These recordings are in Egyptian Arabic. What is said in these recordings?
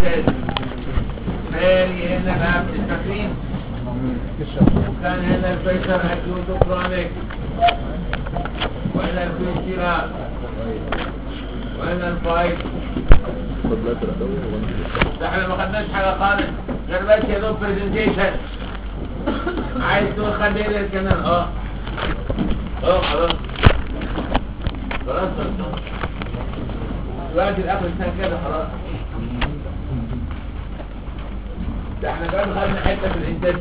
الانتاج مالي هنا الابس التكريم وكان هنا الفيشر اكيوت كرونيك وهنا الفيشيرا وهنا الفايت ده احنا ما خدناش حاجه خالص غير بس يا دوب برزنتيشن عايز تقول خلينا الكلام اه اه خلاص خلاص خلاص دلوقتي الاخر السنه كده خلاص ده احنا كمان خدنا حته في الانتاج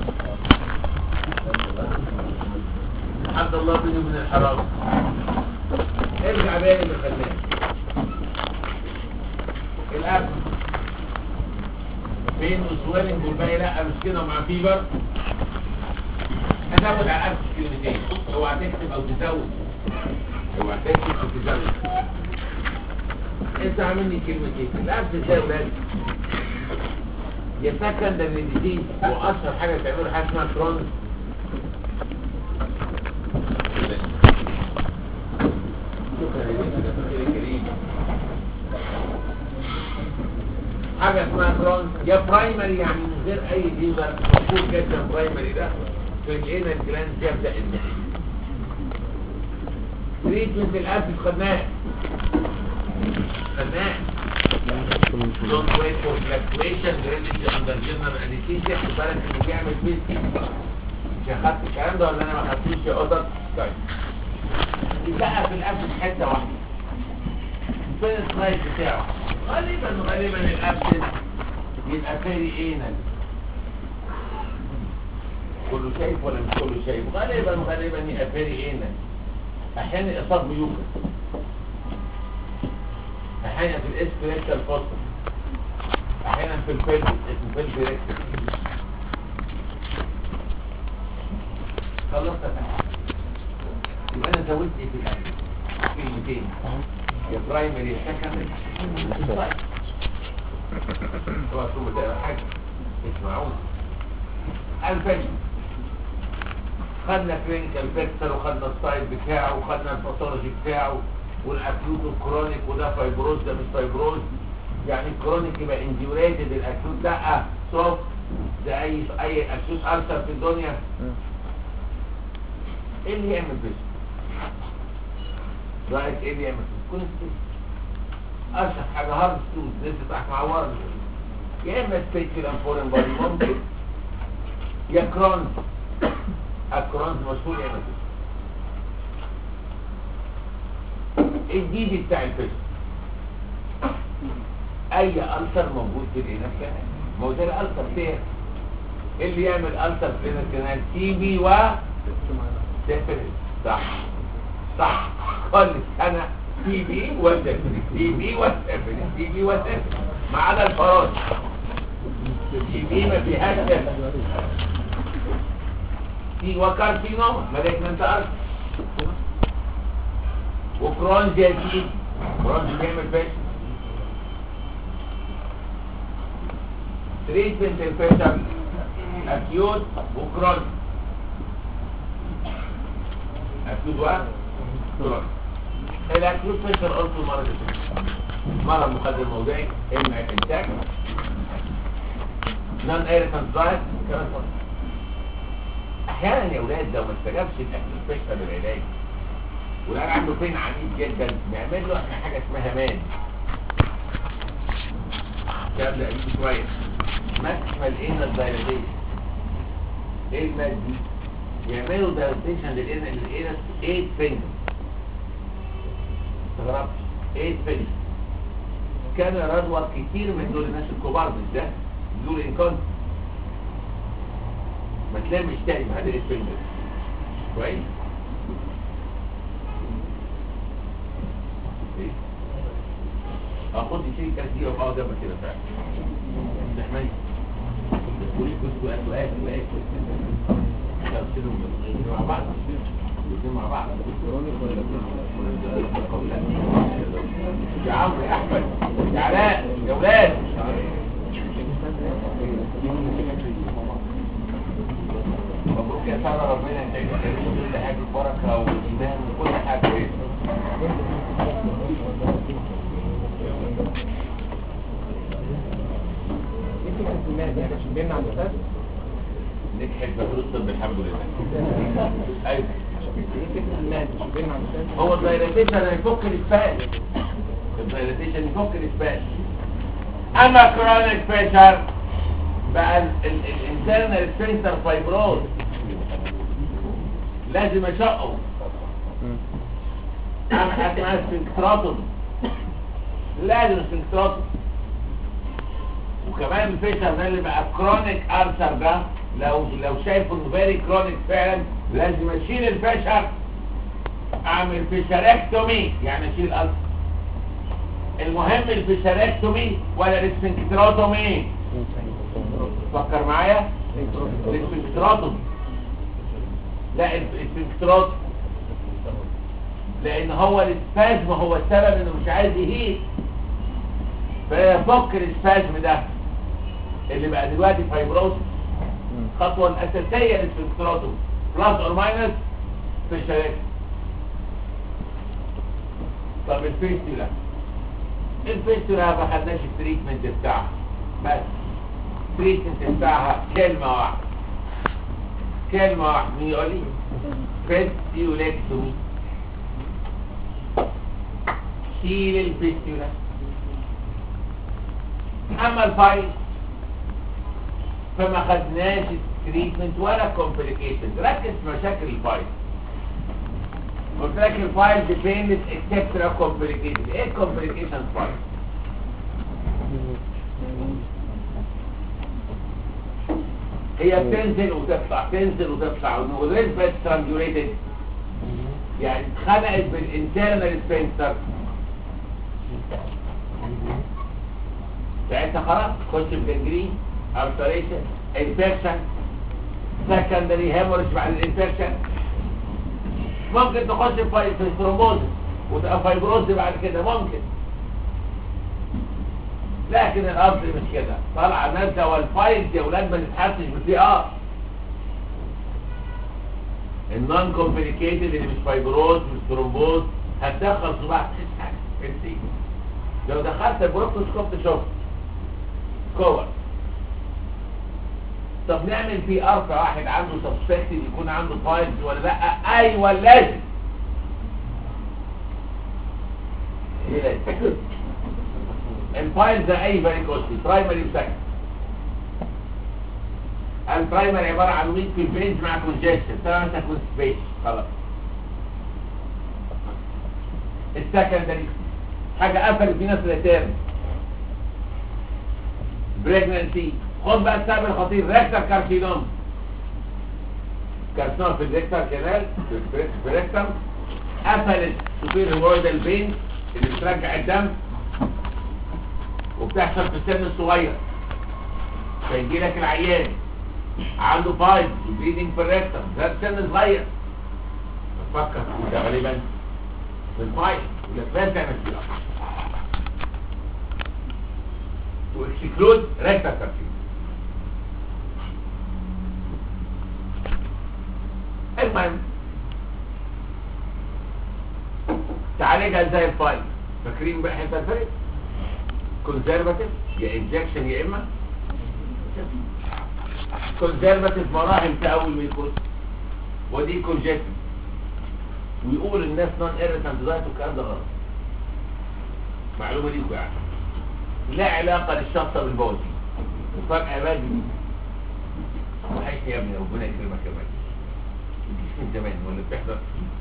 حد الله بيني من الحرام ارجع بيني اللي خلاه الاب بين وسويلنج والباقي لا مش كده مع فيبر هزود على الاب كلمتين اوعى تكتب او تزود اوعى تكتب او تزود انت عاملني كلمتين الاب ازاي يا ولاد يا سكندري ديزيز واشهر حاجه تعملوا حاجه اسمها كرونز شكرا يا دكتور الكريم حاجه اسمها كرونز يا برايمري يعني من غير اي ليفر مشهور جدا برايمري ده في الانر جلاند يبدا النحيف تريتمنت الاسيد خدناه خدناه don't wait for fluctuation really under general anesthesia خد بالك انه بيعمل بيسكي مش اخدت الكلام ده ولا انا ما خدتوش يا قطط طيب يبقى في الاسيد حته واحده فين السلايد بتاعه غالبا غالبا الابسن يبقى فيري انال كله شايف ولا مش كله شايف غالبا غالبا يبقى فيري انال احيانا اصاب بيوكس احيانا في الاسبريكتال فوسفور احيانا في الفيلم اسمه فيلم ريكتال خلصت يبقى انا زودت ايه في الاكل كلمتين يا برايمري يا سكندري هو شو ده حاجه اسمعوني الفيلم خدنا كلينيكال بيكتر وخدنا السايد بتاعه وخدنا الباثولوجي بتاعه والاكيوت والكرونيك وده فايبروز ده مش فايبروز يعني الكرونيك يبقى انجيوريتد الاكيوت لا سوفت ده اي اي اكيوت ارثر في الدنيا ايه اللي يعمل بس رايك ايه اللي يعمل بس كل اشهر حاجه هارد ستوز لسه تحت معوره يا اما سبيتشل فورين بودي ممكن يا كرونز الكرونز مشهور يعمل بس الديدي بتاع الفيلم اي ألسر موجود في الاناث كمان ما هو ده الألسر فين اللي يعمل ألسر في الاناث كمان تي بي و سيفلس صح صح كل سنة تي بي وسيفلس تي بي وسيفلس تي بي وسيفلس ما عدا الفراش تي بي ما فيهاش سيفلس في وكارسينوما مالجنت ألسر وكرونز يزيد كرونز بيعمل فيش تريتمنت الفيشر اكيوت وكرونز اكيوت و كرونز الاكيوت فيشر قلت المرض مرض مخدر موضعي اما انتاج نون ايريتنت دايت كمان مرض احيانا يا اولاد لو ما استجابش الاكيوت فيشر للعلاج والان عنده بين عنيف جدا نعمل له احنا حاجه اسمها مان الكلام ده قديم شويه ماكسيمال انر دايليتيشن ايه الماد دي؟ يعملوا دايليتيشن للانر للانر 8 فينجر استغربت 8 فينجر كان رضوى كتير من دول الناس الكبار مش ده دول انكونت ما تلمش تاني بعد 8 فينجر كويس اخد شيء كثير اه ده كده فعلا استحمل تقولي كنت واقف واقف واقف مع بعض الاثنين مع بعض يا عمرو يا احمد يا علاء يا ولاد مبروك يا ساره ربنا يسعدك كل حاجه بركه وايمان وكل حاجه كويسه المال يعني عشان بيمنع الفساد نجحت بفلوس طب الحمد لله ايوه ايه فكره المال عشان بيمنع الفساد هو الدايلاتيشن هيفك الاسفال الدايلاتيشن يفك الاسفال اما كرونيك بريشر بقى الانترنال سفنكتر فايبروز لازم اشقه اعمل حاجه اسمها سفنكتراتوم لازم سفنكتراتوم وكمان الفيشر ده اللي بقى كرونيك ارثر ده لو لو شايفه انه فيري كرونيك فعلا لازم اشيل الفشر اعمل فيشركتومي يعني اشيل الارثر المهم الفيشركتومي ولا الاسفنكتراتومي فكر معايا الاسفنكتراتومي لا الاسفنكتراتومي لان هو الاسفاجم هو السبب انه مش عايز يهيل فيفك الاسفاجم ده اللي بقى دلوقتي فايبروس الخطوه الاساسيه للاسفنكتراتومي بلس اور ماينس فيشركتومي طب الفيستولا الفيستولا ما خدناش التريتمنت بتاعها بس التريتمنت بتاعها كلمة واحدة كلمة واحدة مين يقول لي فيستيولكتومي شيل الفيستولا اما الفايل فما خدناش التريتمنت ولا كومبليكيشن ركز في مشاكل الفايل قلت لك الفايل ديبيندنت اكسترا كومبليكيشن ايه الكومبليكيشن فايل هي بتنزل وتطلع تنزل وتطلع والريسبت سترانجوليتد يعني اتخنقت بالانترنال سبنسر ساعتها خلاص تخش في جنجرين ارتريشن انفكشن سكندري هيموريج بعد الانفكشن ممكن تخش في في الثرومبوز وتبقى فايبروز بعد كده ممكن لكن الاصل مش كده طالعه نازله والفايل يا اولاد ما تتحسش بالبي ار النون كومبليكيتد اللي مش فايبروز مش ثرومبوز هتدخل صباعك تسحب انت لو دخلت البروكتوسكوب تشوف كور طب نعمل في ار واحد عنده سسبكتد يكون عنده فايلز ولا لا ايوه لازم ليه لازم الفايلز ده اي فاريكوستي برايمري وسكند البرايمري عباره عن ويك في البينز مع كونجكشن سواء انت كونستيبيشن خلاص السكندري حاجه قفلت في ناس الاتيرن بريجننسي خد بقى السبب الخطير ريكتر كارسينوم كارسينوم في الريكتر كانال في الريكتر قفلت سوبير هيمويدال فين اللي بترجع الدم وبتحصل في السن الصغير فيجي لك العيان عنده بايب وبريدنج في الريكتر ده سن صغير تفكر ده غالبا في البايب ولا فاهم تعمل كده واكسكلود ريكتر كارسينوم المهم تعالجها ازاي الفايل فاكرين بقى حته الفرق كونزرفاتيف يا انجكشن يا اما كونزرفاتيف مراحل تقوي من الكوز ودي كونجكتيف ويقول الناس نون ايريتانت دايت والكلام ده غلط معلومه ليكوا يعني لا علاقه للشطه بالبوزي وفجاه باجي وحشني يا ابني ربنا يكرمك يا ابني مش من زمان ولا بتحضر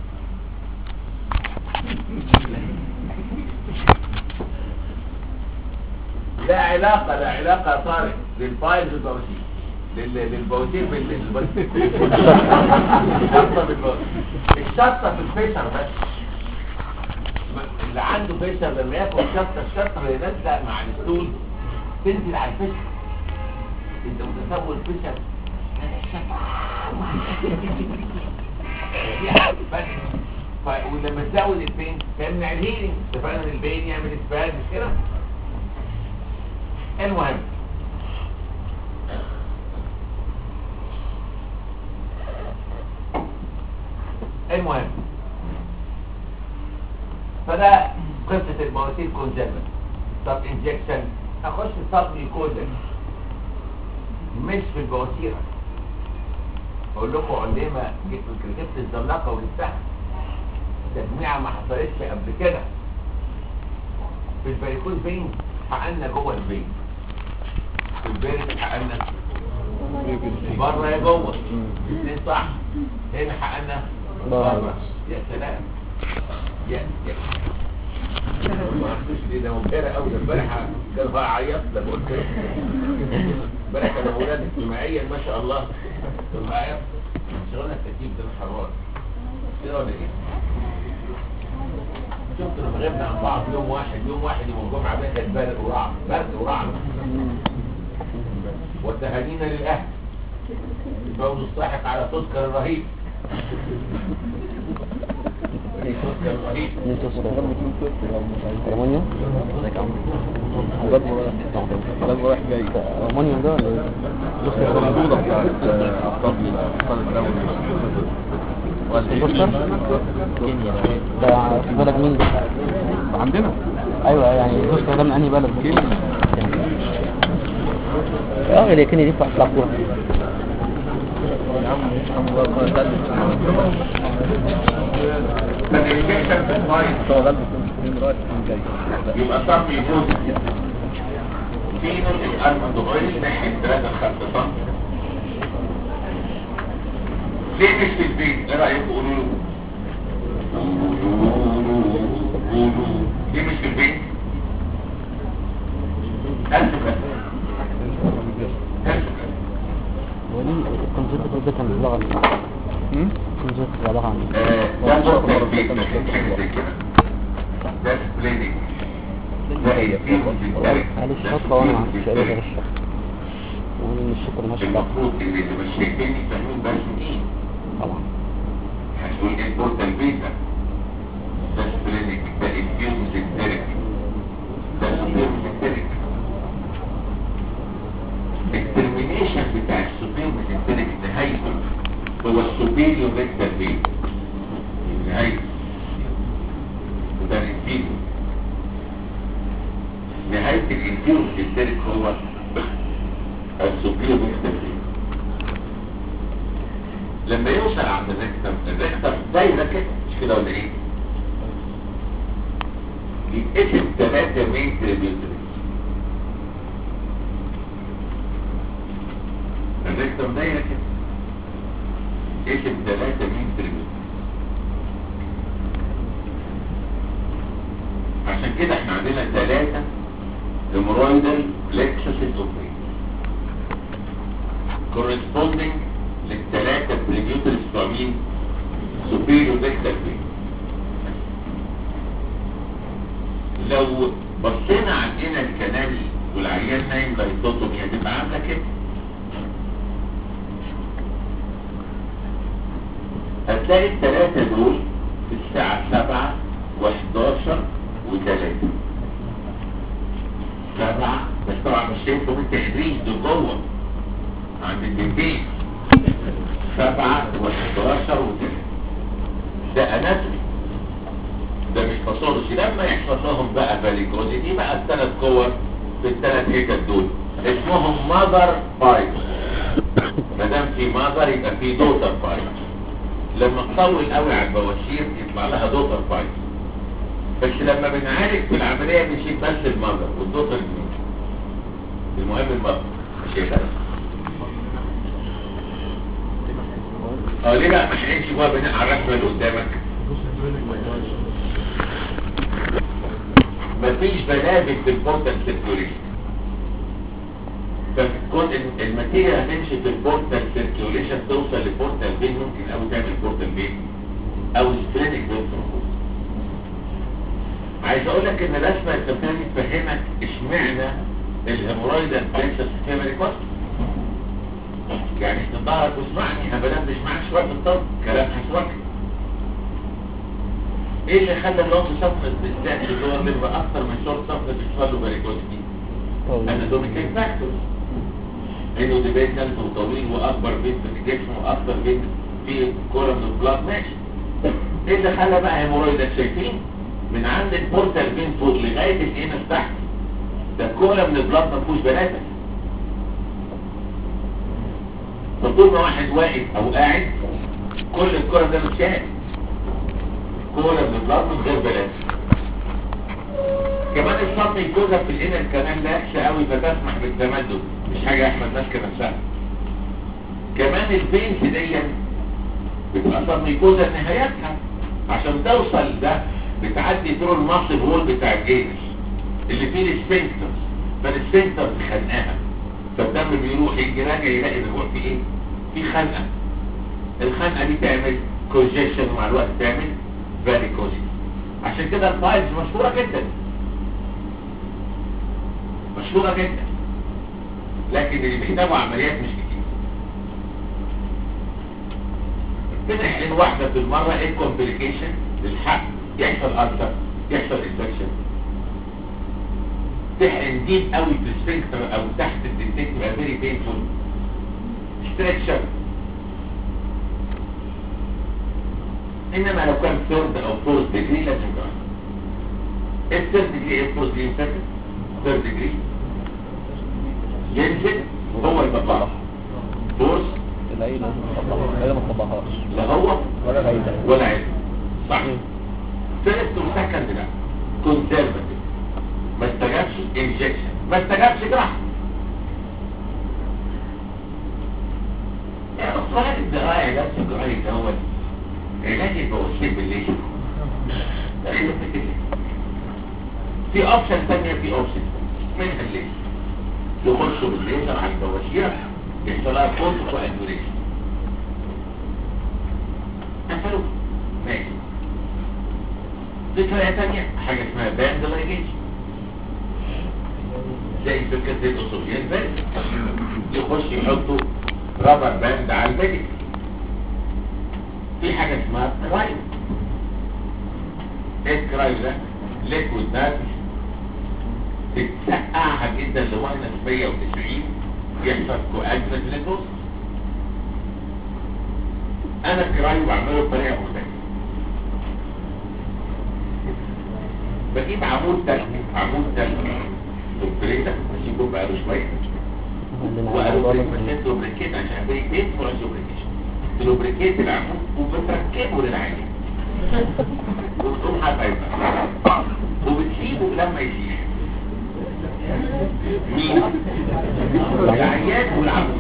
لا علاقة لا علاقة يا طارق للفايل بالبواسير لل- للبواسير بال- بالبواسير الشطة بالبواسير الشطة في الفيشر بس اللي عنده فيشر لما ياكل شطة الشطة اللي نازلة مع الستول تنزل على الفيشر انت متصور الفيشر بس ف... ولما تزود البين تمنع الهيلينج اتفقنا ان البين يعمل اسبال مش كده المهم المهم فده قصة المواسير كونجنت طب انجكشن اخش الصدمي كوزن مش في البواسير بقول لكم علمة جبت جبت الزلاقة وجبتها تجميعة ما حصلتش قبل كده في الباريكوز بين حققنا جوه البيت في الباريك حققنا بره يا جوه الاثنين صح هنا حققنا بره يا سلام يا يا ما عرفتش ليه ده مبهرة قوي ده امبارح كان هيعيط لما قلت له امبارح كانوا اولاد اجتماعيا ما شاء الله كانوا هيعيط شغلنا التكييف ده الحرارة كده ولا ايه؟ شفت لما غبنا عن بعض يوم واحد يوم واحد يوم الجمعة بقى كانت برد ورعد برد ورعد وتهانينا للأهل الفوز الساحق على تذكر الرهيب تذكر الرهيب ألمانيا غلب رايح جاي ألمانيا ده ولا إيه؟ بص يا البطولة بتاعت أبطال أبطال البوستر؟ الدوري ده في بلد مين ده؟ عندنا أيوة يعني البوستر ده من أنهي بلد؟ كينيا اه اللي كان يدفع في الكورة يا عم الحمد لله الله يسلمك فالإنجكشن في الفايل هو غلب اثنين رايح اثنين جاي يبقى صار يفوز في نقطة أرمد أويل ناحية 3 5 سم ليه مش في البيت؟ ايه رأيكم قولوا له؟ قولوا ليه مش في البيت؟ ألف بس ألف بس وليه الكونسيبت ده كان بلغة الكونسيبت عبارة عن آه، ده صوت البيت مش حاجة زي كده ده سبليننج ده هي فيه مزيد معلش شطة وأنا ما عرفتش أقول غير الشطة وأنا من الشطة ماشي بقى المفروض اللي اللي مش شايفيني فاهمين بس ايه طبعا هتقول ايه البورتال بيتا ده سبلينك ده انفيوز ميزنتريك ده سوبير ميزنتريك الترمينيشن بتاع السوبير ميزنتريك نهايته هو السوبيريور ريكتال بيت نهايته وده الانفيوز نهاية الانفيوز ميزنتريك هو السوبيريور ريكتال بيت لما يوصل عند الريكتم الريكتم دايرة كده مش كده ولا ايه يتقسم ثلاثة مين تريبيوتري الريكتم دايرة كده يتقسم ثلاثة مين تريبيوتري عشان كده احنا عندنا ثلاثة هيمورويدال plexuses of brain corresponding للثلاثة بريميوترز بتوع مين؟ superior rectal vein لو بصينا عندنا الكنال والعيان نايم لايتوتومي هتبقى عاملة كده هتلاقي الثلاثة دول في الساعة سبعة وحداشر وثلاثة سبعة بس طبعا مش شايفهم التحريش دول جوه عند البنتين سبعة وحداشر وثلاثة ده اناتومي ده مش باثولوجي لما يحصل لهم بقى فاليكوزي دي بقى الثلاث كور في الثلاث هيكل دول اسمهم ماذر بايت ما دام في ماذر يبقى في دوتر بايت لما تطول قوي على البواشير يطلع لها دوتر بايت بس لما بنعالج في العمليه بنشيل بس الماذر والدوتر جميل المهم الماذر مش هيك اه ليه بقى ما حقنش جوه بناء على الرسمه اللي قدامك مفيش بنابل في البورتال سيركيوليشن فكون الماتيريا هتمشي في البورتال سيركيوليشن توصل لبورتال بين ممكن او تعمل بورتال بين او سبرينك بين عايز اقول لك ان الرسمه التفاهمي تفهمك اشمعنى الهيمورايدال بلكسس فيمري كوست يعني ظهرك واسمعني ابدا مش معاك شويه الطب كلام هسوك ايه اللي خلى اللونج صفنة بالذات اللي هو الليفر اكتر من شورت صفنة بيحصل له فاريكوزيتي اناتوميكال فاكتورز انه ديبندنت وطويل واكبر بيت في الجسم واكتر بيت في كولم البلاد ماشي ايه اللي خلى بقى هيمورويدك شايفين من عند البورتال فين فوق لغايه الانس تحت ده كولم البلاد ما فيهوش بناتك طول ما واحد واقف او قاعد كل الكرة ده متشال كرة من البلاد من غير بلاش كمان الصدمة الجوزة في الانر كمان لا وحشة قوي فتسمح بالتمدد مش حاجة احمد ماسكة نفسها كمان البنت دي بتبقى صدمة نهايتها عشان توصل ده بتعدي طول المصل هول بتاع الجيش اللي فيه السفنكترز فالسفنكترز خنقاها فالدم بيروح يجي راجع يلاقي الروح في ايه؟ في خنقه الخنقه دي تعمل كونجكشن ومع الوقت تعمل فاريكوزي عشان كده الفايلز مشهوره جدا مشهوره جدا لكن اللي بيحتاجوا عمليات مش كتير بنحقن واحده في المره ايه الكومبليكيشن للحق يحصل ألسر يحصل انفكشن تحقن ديب قوي في السفنكتر او تحت الدنتين تبقى فيري بينفول ستريتشر انما لو كان ثيرد او فورث ديجري لازم جراحه الثيرد ديجري ايه فورث ديجري فاكر ثيرد ديجري ينزل هو يطلعها فورث العيلة لازم العيلة ما تطبقهاش لا هو ولا العيلة ولا علم صح فيرست وسكند لا كونسرفتيف ما استجابش انجكشن ما استجابش جراحه يا الصلاة الدراعي علاج الجراحي الاول علاج البواسير بالليل في اوبشن ثانية في اوبشن منها الليل يخشوا بالليزر على البواسير يحصل لها فوتو وانيوريشن قفلوا ماشي في طريقة تانية حاجة اسمها باند لايجيشن زي فكرة زي الأصوليين باند يخش يحطوا رابر باند على البدن في حاجة اسمها كرايو ايه الكرايو ده؟ ليكويد ناتش تتسقعها جدا لماينس 190 يحصل كواجنت ليكوز انا الكرايو بعمله بطريقة مختلفة بجيب عمود تلج عمود تلج دكتوريتا بسيبه بقاله شوية وقالوا بريكمنت لوبريكيت عشان بريكيت فرش لوبريكيشن تلوبريكيت العمود وبتركبه للعين وتقوم حبايبها وبتسيبه لما يسيح مين؟ العيان والعمود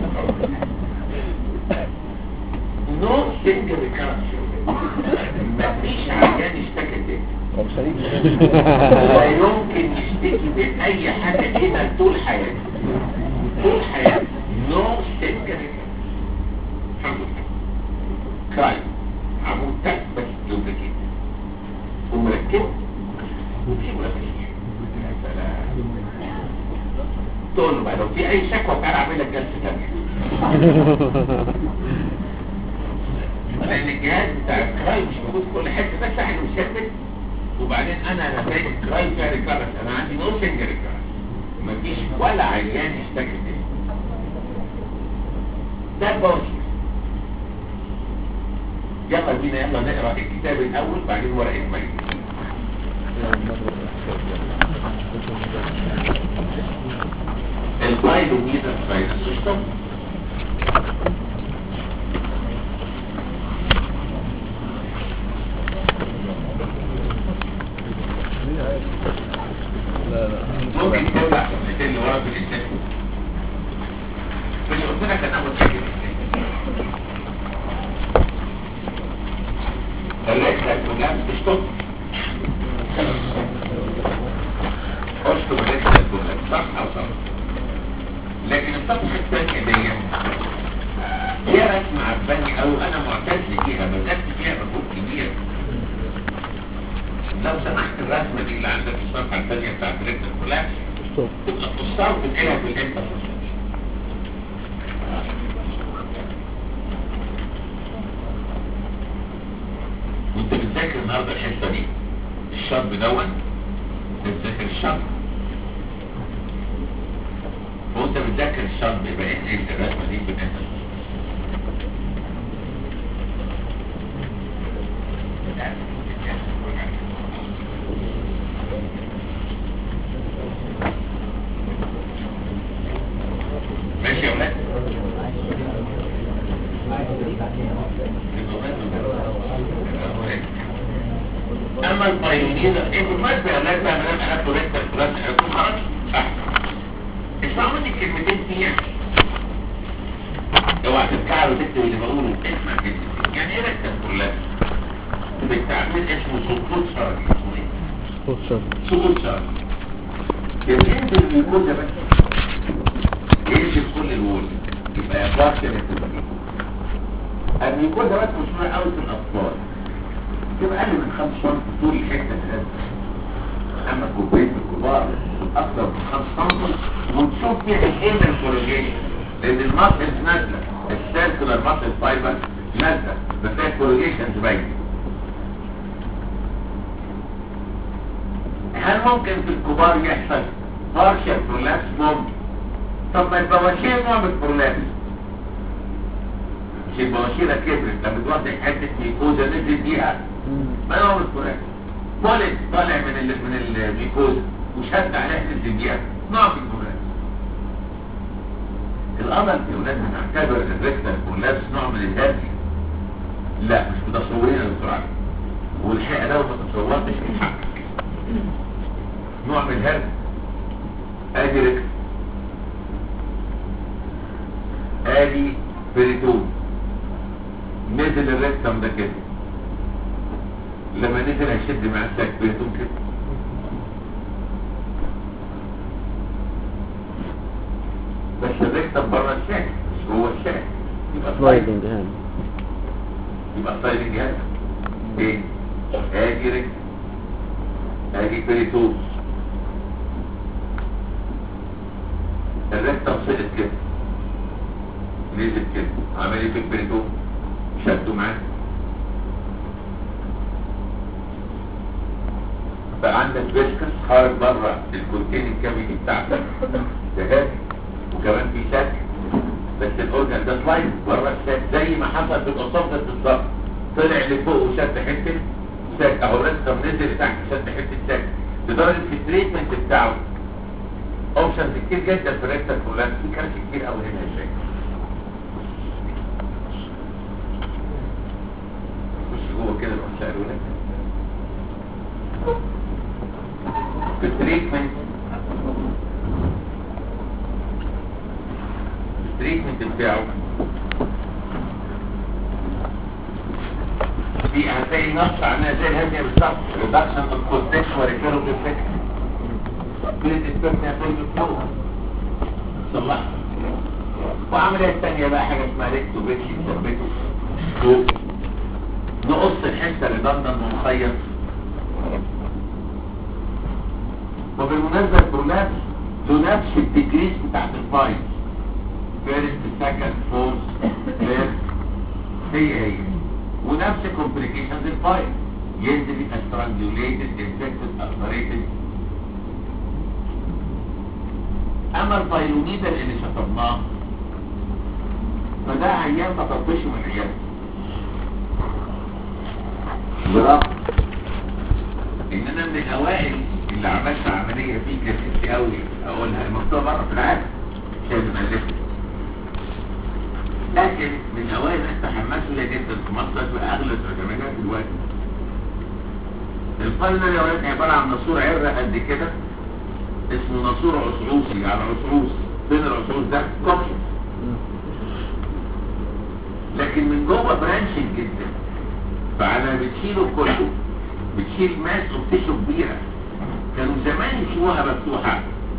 نو سنجل ريكارنس مفيش عيان اشتكى تاني طب شريك لا يمكن يشتكي من اي حاجة هنا طول حياته طول حياته نو سنجل الحمد لله كراي عمود تحت بس لوبريكيت ومركب وتسيبه لما يسيح يا سلام تقول له بقى لو في اي شكوى تعالى اعمل لك جلسه ثانيه لان الجهاز بتاع الكراي مش موجود في كل حته بس احنا مثبت وبعدين انا انا سايب الكراي فيها ريكارس انا عندي نو سنجل ريكارس مفيش ولا عيان يشتكي منه ده البوشر يلا بينا يلا نقرا الكتاب الاول بعدين ورق الميت البايلوميتر ساينس سيستم لا لا ممكن ترجع سنتين اللي ورا في الانتاج فاللي قلت لك انا متاكد الرحله كلها بتشتغل اشطب الرحله كلها صح او صح لكن الصفحه الثانيه دي هي رسمه عجباني قوي انا معتز بيها بذلت فيها مجهود كبير لو سمحت الرسمه دي اللي عندك في الصفحه الثانيه بتاعت الرحله كلها ستوب تبقى تختار تنقلها في الانتر وانت بتذاكر النهارده الحصه دي الشاب دون بتذاكر الشاب وانت بتذاكر الشاب يبقى انقل الرسمه دي في الانتر ماشي يا ولاد اما البايونير انتوا ما بيانات بقى ما دام اخدتوا ريكتر كلاس عرفتوا خلاص احسن اسمعوا مني كلمتين فيها اوعى تتكعب وتكتب اللي بقوله اسمع كلمتين يعني ايه ريكتر كلاس بالتعبير اسمه سقوط شرعي اسمه ايه؟ بوستر سقوط شرعي ينزل الميكوزا بس ينزل كل الوول يبقى يقاش الانتباه الميكوزا بس مشهورة قوي في الاطفال تبقى اقل من 5 سم طول الحته الهزه اما الكوبايات الكبار اكثر من 5 سم وتشوف فيها الايمن كوريجيشن لان الماسلز نازله السيركولار ماسل فايبر نازله بتلاقي الكوريجيشنز باينه هل ممكن في الكبار يحصل بارشل برولابس ممكن طب ما البواشير نوع من البرولابس مش البواشير كبرت لما تواخد حته ميكوزا نزل فيها ما نوع من البرولابس بولت طالع من ال من الميكوزا وشد عليها نزل فيها نوع من البرولابس الأمل في ولادنا نعتبر الريكتال برولابس نوع من الهرجي لا مش متصورين يا دكتور علي والحقيقه لو ما تصورتش من حقك نوع من الهرم ادي ركس ادي بريتون نزل الركسم ده كده لما نزل هيشد مع الساك بريتون كده بس الركسم بره الساك مش جوه الساك يبقى سلايدنج سلايدنج هاند يبقى سلايدنج هذا ايه ادي ركس ادي بريتون الركتم سقط كده نزل كده عمل ايه في البريتون شدوا معاه بقى عندك فيسكس خارج بره الكونتين الكافيتي بتاعتك ده هادي وكمان في شك بس الاورجن ده سلايد بره الشك زي ما حصل في القصاص ده بالظبط طلع لفوق وشد حته شك اهو الركتم نزل لتحت شد حته شك لدرجه في التريتمنت بتاعه اوبشنز كتير جدا في الريكتال كولابس في كارثه كتير قوي هنا يا شيخ خش جوه كده نروح سألوا لك في التريتمنت التريتمنت بتاعه في هتلاقي نص عنها زي الهدية بالظبط ريدكشن اوف كونتكست وريفيرال افكت كليت السبنة فوق الفوق صلحها وعملية الثانية بقى حاجة اسمها ريكتو بيتشي نثبته فوق نقص الحتة اللي ضمن المخيط وبالمناسبة البرولابس له نفس الديكريس بتاعت الفايل فيرست سكند فورس فيرست هي هي ونفس كومبليكيشنز الفايل ينزل يبقى سترانجوليتد انفكتد اثريتد اما الفايلونيدا اللي شطبناه فده عيان ما طبش من عيان برغم ان انا من الاوائل اللي عملت عملية فيه كانت قوي اقولها المكتوبة بره في العالم عشان نملكها لكن من اوائل الناس تحمسوا جدا في مصر واغلى العمليات دلوقتي الفاينل يا ولاد عبارة عن ناسور عرة قد كده اسمه ناسور عصعوصي على عصعوص فين العصعوص ده كوكس لكن من جوه برانشنج جدا فعلى بتشيله كله بتشيل ماس وبتشو كبيرة كانوا زمان يشوها مفتوحة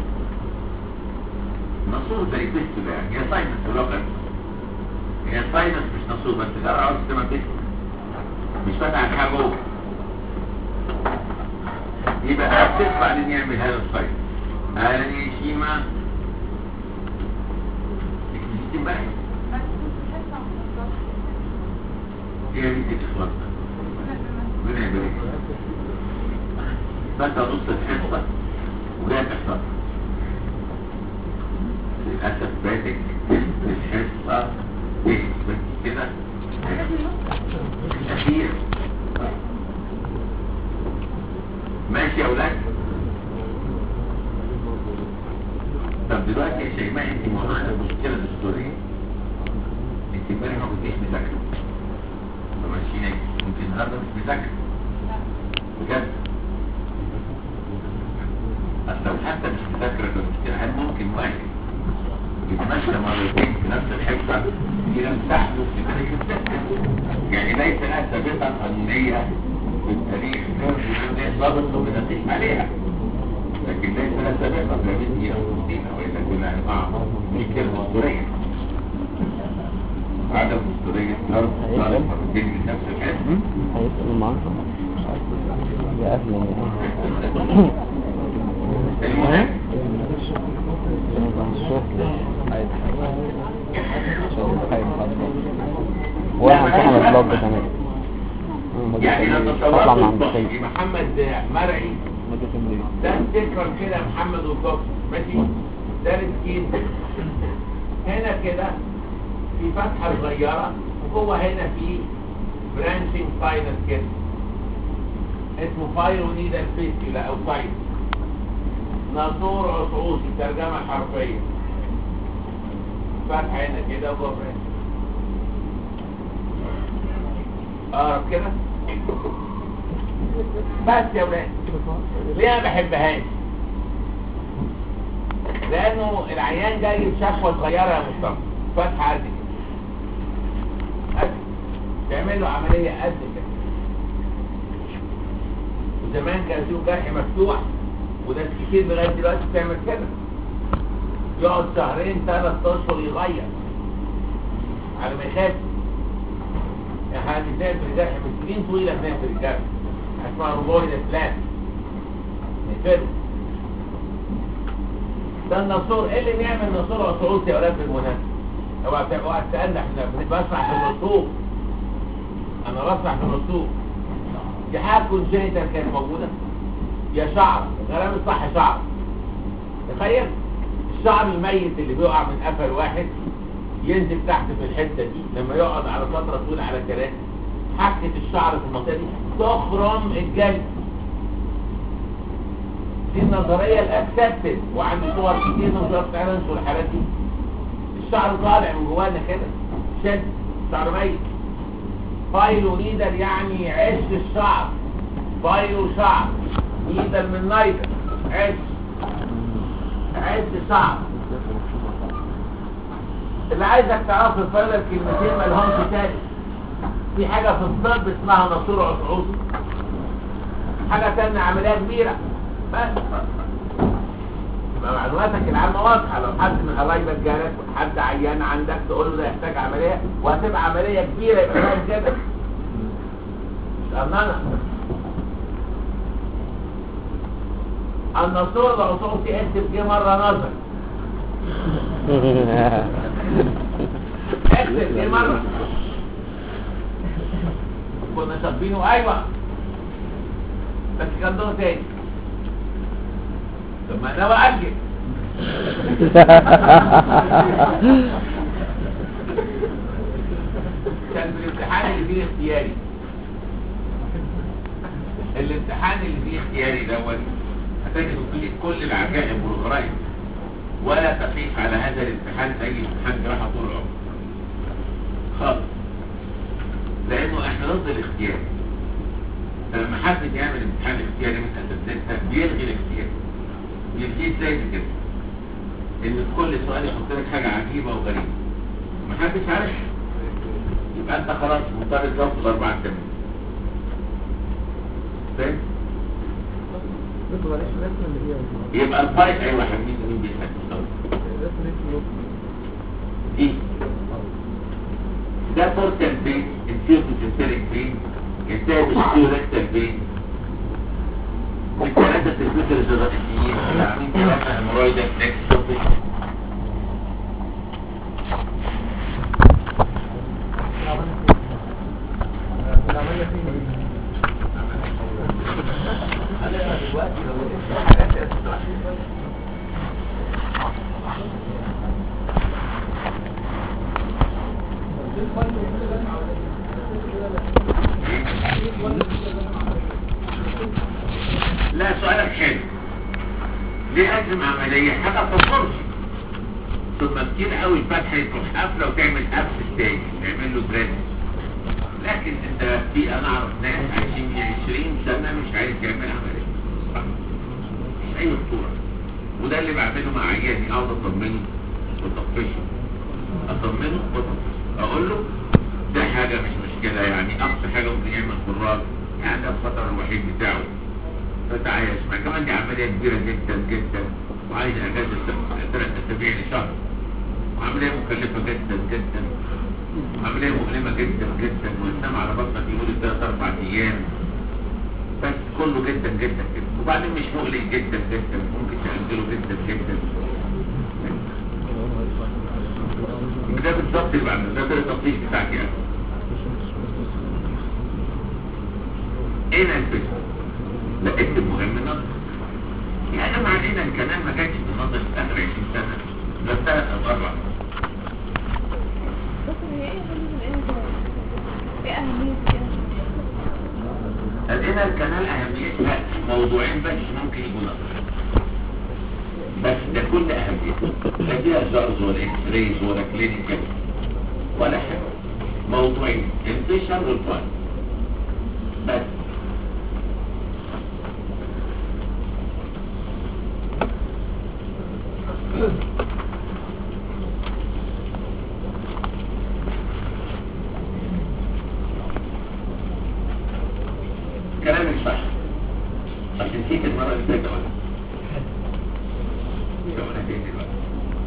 ناسور زي بيستو ده يعني هي ساينس في الوقت هي ساينس مش ناسور بس ده عاوز تبقى بيستو مش فاتحة حاجة جوه يبقى بتدفع لين يعمل هذا الساينس اهلا يا شيما اكتشفت امبارح هي دي الاخلاص ربنا يبارك فانت نص الحصه وجاي تحصل للاسف فاتك الحصه ايه بس كده الاخير ماشي يا اولاد طب دلوقتي يا شيماء انت موضوعنا مشكله دستوريه انت امبارح ما كنتش مش مذاكر فماشيين يمكن النهارده مش مذاكر بجد اصل لو حتى مش مذاكر المشكله هل ممكن واحد يتمشى مرتين في نفس الحته يمسح له في تاريخ السكه يعني ليس لها سابقه قانونيه في التاريخ غير ضابط وبنقيس عليها لكن ليس لها سابقه في هذه انفسنا والا كنا نقع في كلمه اسطوريه عدم اسطوريه ضرب طالب مرتين من نفس الحته هيسأل معاك يا أهلا المهم واحد امتحن البلوج كمان يعني لو تطلع مع تصورت المستشفى محمد مرعي ده تكرر كده محمد والكوكس ماشي ده السكين هنا كده في فتحة صغيرة وجوه هنا في برانشنج ساينس كده اسمه فايرونيدال فيستيولا او ساينس ناصور عصعوصي ترجمة حرفية فتحة هنا كده وجوه برانش اقرب كده بس يا ولاد ليه ما بحبهاش لانه العيان جاي بشكوى صغيره يا مصطفى فتحه قد كده قد تعمل له عمليه قد كده وزمان كان فيه جرح مفتوح وناس كتير لغايه دلوقتي بتعمل كده يقعد شهرين ثلاث اشهر يغير على ما يخاف احنا بنعمل في الجرح من سنين طويله بنعمل في الجرح اسمها روبويد بلان نقفله ده النصور ايه اللي نعمل نصور عصعوصي يا اولاد بالمناسبه اوعى تبقى اوعى تسالنا احنا بنسرح في الرسوم انا بسرح في الرسوم دي حاجه كونجينيتال كانت موجوده يا شعر كلام الصح شعر تخيل الشعر الميت اللي بيقع من قفل واحد ينزل تحت في الحته دي لما يقعد على فتره طويله على كراسي حكه الشعر في المنطقه دي تخرم الجلد دي النظريه الاكسبتد وعندي صور كتير من صور فعلا ننشر الحالات دي الشعر طالع من جوانا كده شد شعر ميت فايلو نيدل يعني عش الشعر فايلو شعر نيدل من نايدل عش عش شعر اللي عايزك تعرف الفايلر كلمتين مالهمش تاني في حاجة في الطب اسمها نصور عصعوصي حاجة تانية عملية كبيرة بس يبقى معلوماتك العامة واضحة لو حد من قرايبك جالك حد عيان عندك تقول له ده يحتاج عملية وهتبقى عملية كبيرة يبقى فاهم كده مش أمانة النصور العصعوصي اكتب جه مرة نظر اكتب جه مرة كنا شاطبينه ايوه بس كان دور تاني طب ما انا بأجل كان في الامتحان اللي فيه اختياري الامتحان اللي فيه اختياري دوت هتجد فيه كل العجائب والغرايب ولا تقيس على هذا الامتحان اي امتحان جراحه طول العمر خالص لانه احنا ضد الاختيار فلما حد يعمل امتحان اختياري من اساتذتها بيلغي الاختيار يلغيه ازاي كده ان في كل سؤال يحط لك حاجه عجيبه وغريبه محدش عارف يبقى انت خلاص مضطر تجاوب الاربعه تمام فاهم يبقى الفايت ايوه يا حبيبي مين بيسال دي ده بورتال بين انفيوز سنتريك بين ينتهي بالسيو ريكتال بين الثلاثة الفلتر الجرائميين اللي عاملين ثلاثة هيمورايدا نكستوبيك لا سؤالك حلو ليه أجزم عملية حاجة تصرش ثم كتير قوي الفتحه تروح قافله وتعمل قفل تاني تعمل له دريس لكن انت في انا اعرف ناس عايشين 20 سنه مش عايز يعمل عمليه صح مش اي خطوره وده اللي بعمله مع عيالي اقعد اطمنه وطفشه اطمنه وطفشه اقول له ده حاجه مش مشكله يعني اقصى حاجه ممكن يعمل خراج يعني ده الخطر الوحيد بتاعه فتعايش مع كمان دي عمليه كبيره جدا جدا وعايزه اجازه ثلاث اسابيع لشهر وعمليه مكلفه جدا جدا عمليه مؤلمه جدا جدا وانسان على بطنك يقول ثلاث اربع ايام بس كله جدا جدا جدا وبعدين مش مقلق جدا جدا ممكن تأجله جدا جدا ده بالظبط اللي بعمله ده التطبيق بتاعتي انا ايه الفكره؟ لا اكتب مهم النظر يا جماعه هنا الكلام ما كانش في النظر في اخر 20 سنه ده ثلاث او اربع بس هي ايه ايه ايه اهمية كده لقينا الكنال اهميتها موضوعين بس ممكن يكون نظر بس ده كل اهميته لا فيها جارز ولا اكس رايز ولا كلينيكال ولا حاجه موضوعين الفيشر والفاين بس كلامك صح بس نسيت المرة اللي فاتت اقولها اقولها تاني دلوقتي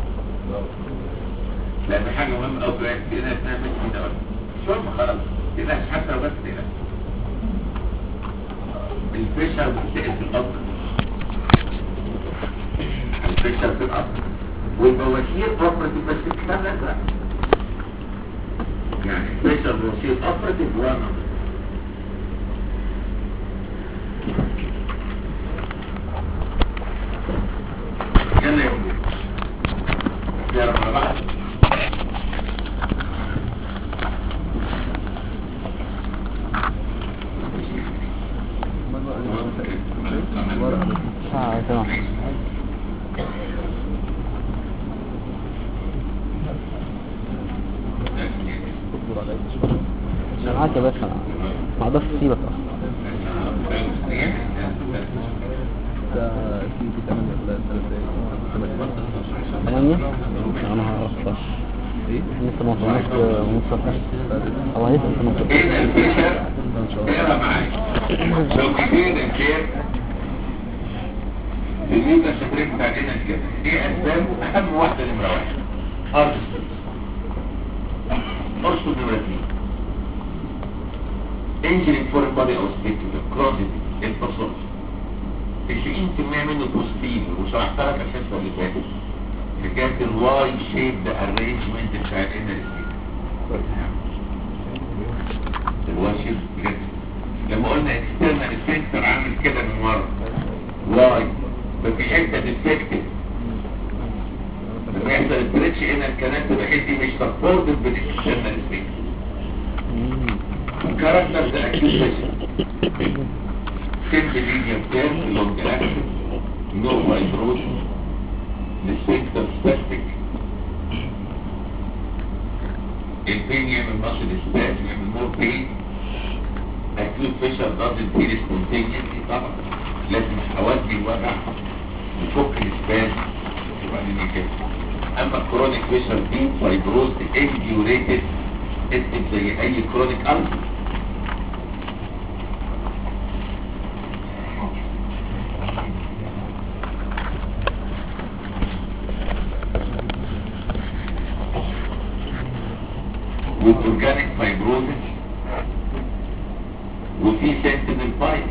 لأن حاجة مهمة أوي في الناس اسمها مش كده أقولها مش مهم خلاص تقلقش حتى لو بس تقلقش الفشل بتسقط في الأرض الفشل في الأرض والبواشير أوبرتيف بس الكلام لا يعني الفشل بواشير أوبرتيف وانا يلا يا ولد يا رب بعد ساعة تمام انا معاك يا باشا انا ما اقدرش اسيبك اصلا ده في في 8 ولا 3 ثمانية انا هعرفش ايه لسه ما وصلناش ونص هو هيسأل في نص ايه الفيشر ان شاء الله اقرا معايا لو كتير الخير الميتا شكريك بتاع هنا كده ايه اسبابه اهم واحده نمره واحد هارد ارسل نمره اثنين انجري فورين بادي او سبيكتور كروزيتي الباثولوجي 90% منه بوستيل وشرحت لك الحصه اللي فاتت حكايه الواي شيب ارينجمنت بتاع الانر الواي شيب بجد لما قلنا اكسترنال سفنكتر عامل كده من ورا واي ففي حته ديفكتيف لما يحصل البريتش هنا الكلام تبقى دي مش سبورتد بالاكسترنال سفنكتر كاركتر ذا اكيوزيشن simple medium term long active no fibrosis the sphincter spastic البين يعمل muscle spasm يعمل more pain acute pressure doesn't heal spontaneously طبعا لازم اودي الوجع يفك السباسم وبعدين يكفي اما الكرونيك بريشر دي فايبروز انديوريتد اكتب زي اي كرونيك ألسر with organic fibrosis وفي sentinel pipe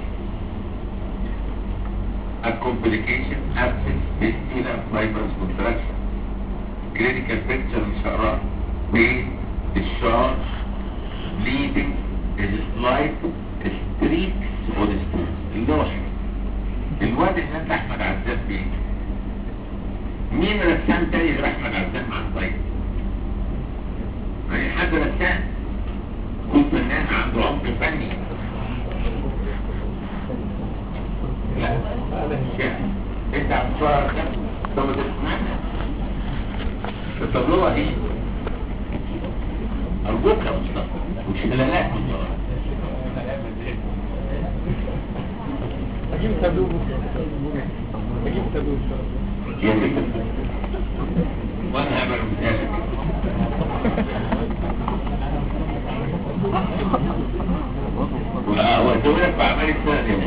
a complication absence fistula fibrous contraction clinical picture مش هقراها pain discharge bleeding slight streaks on the stool اللي هو حاجة. الواد اللي انت احمد عزام فين مين رسام تاني غير احمد عزام مع الطيب يعني حد رسام كل فنان عنده عمق فني لا مش يعني انت عم تصور رسام طب ما تسمعنا التجربة ايه ارجوك يا مصطفى مش خلالات مصطفى اجيب تابلوه اجيب تابلوه يا ريت وانا هعمل مثالك وادولك في اعمال السنه دي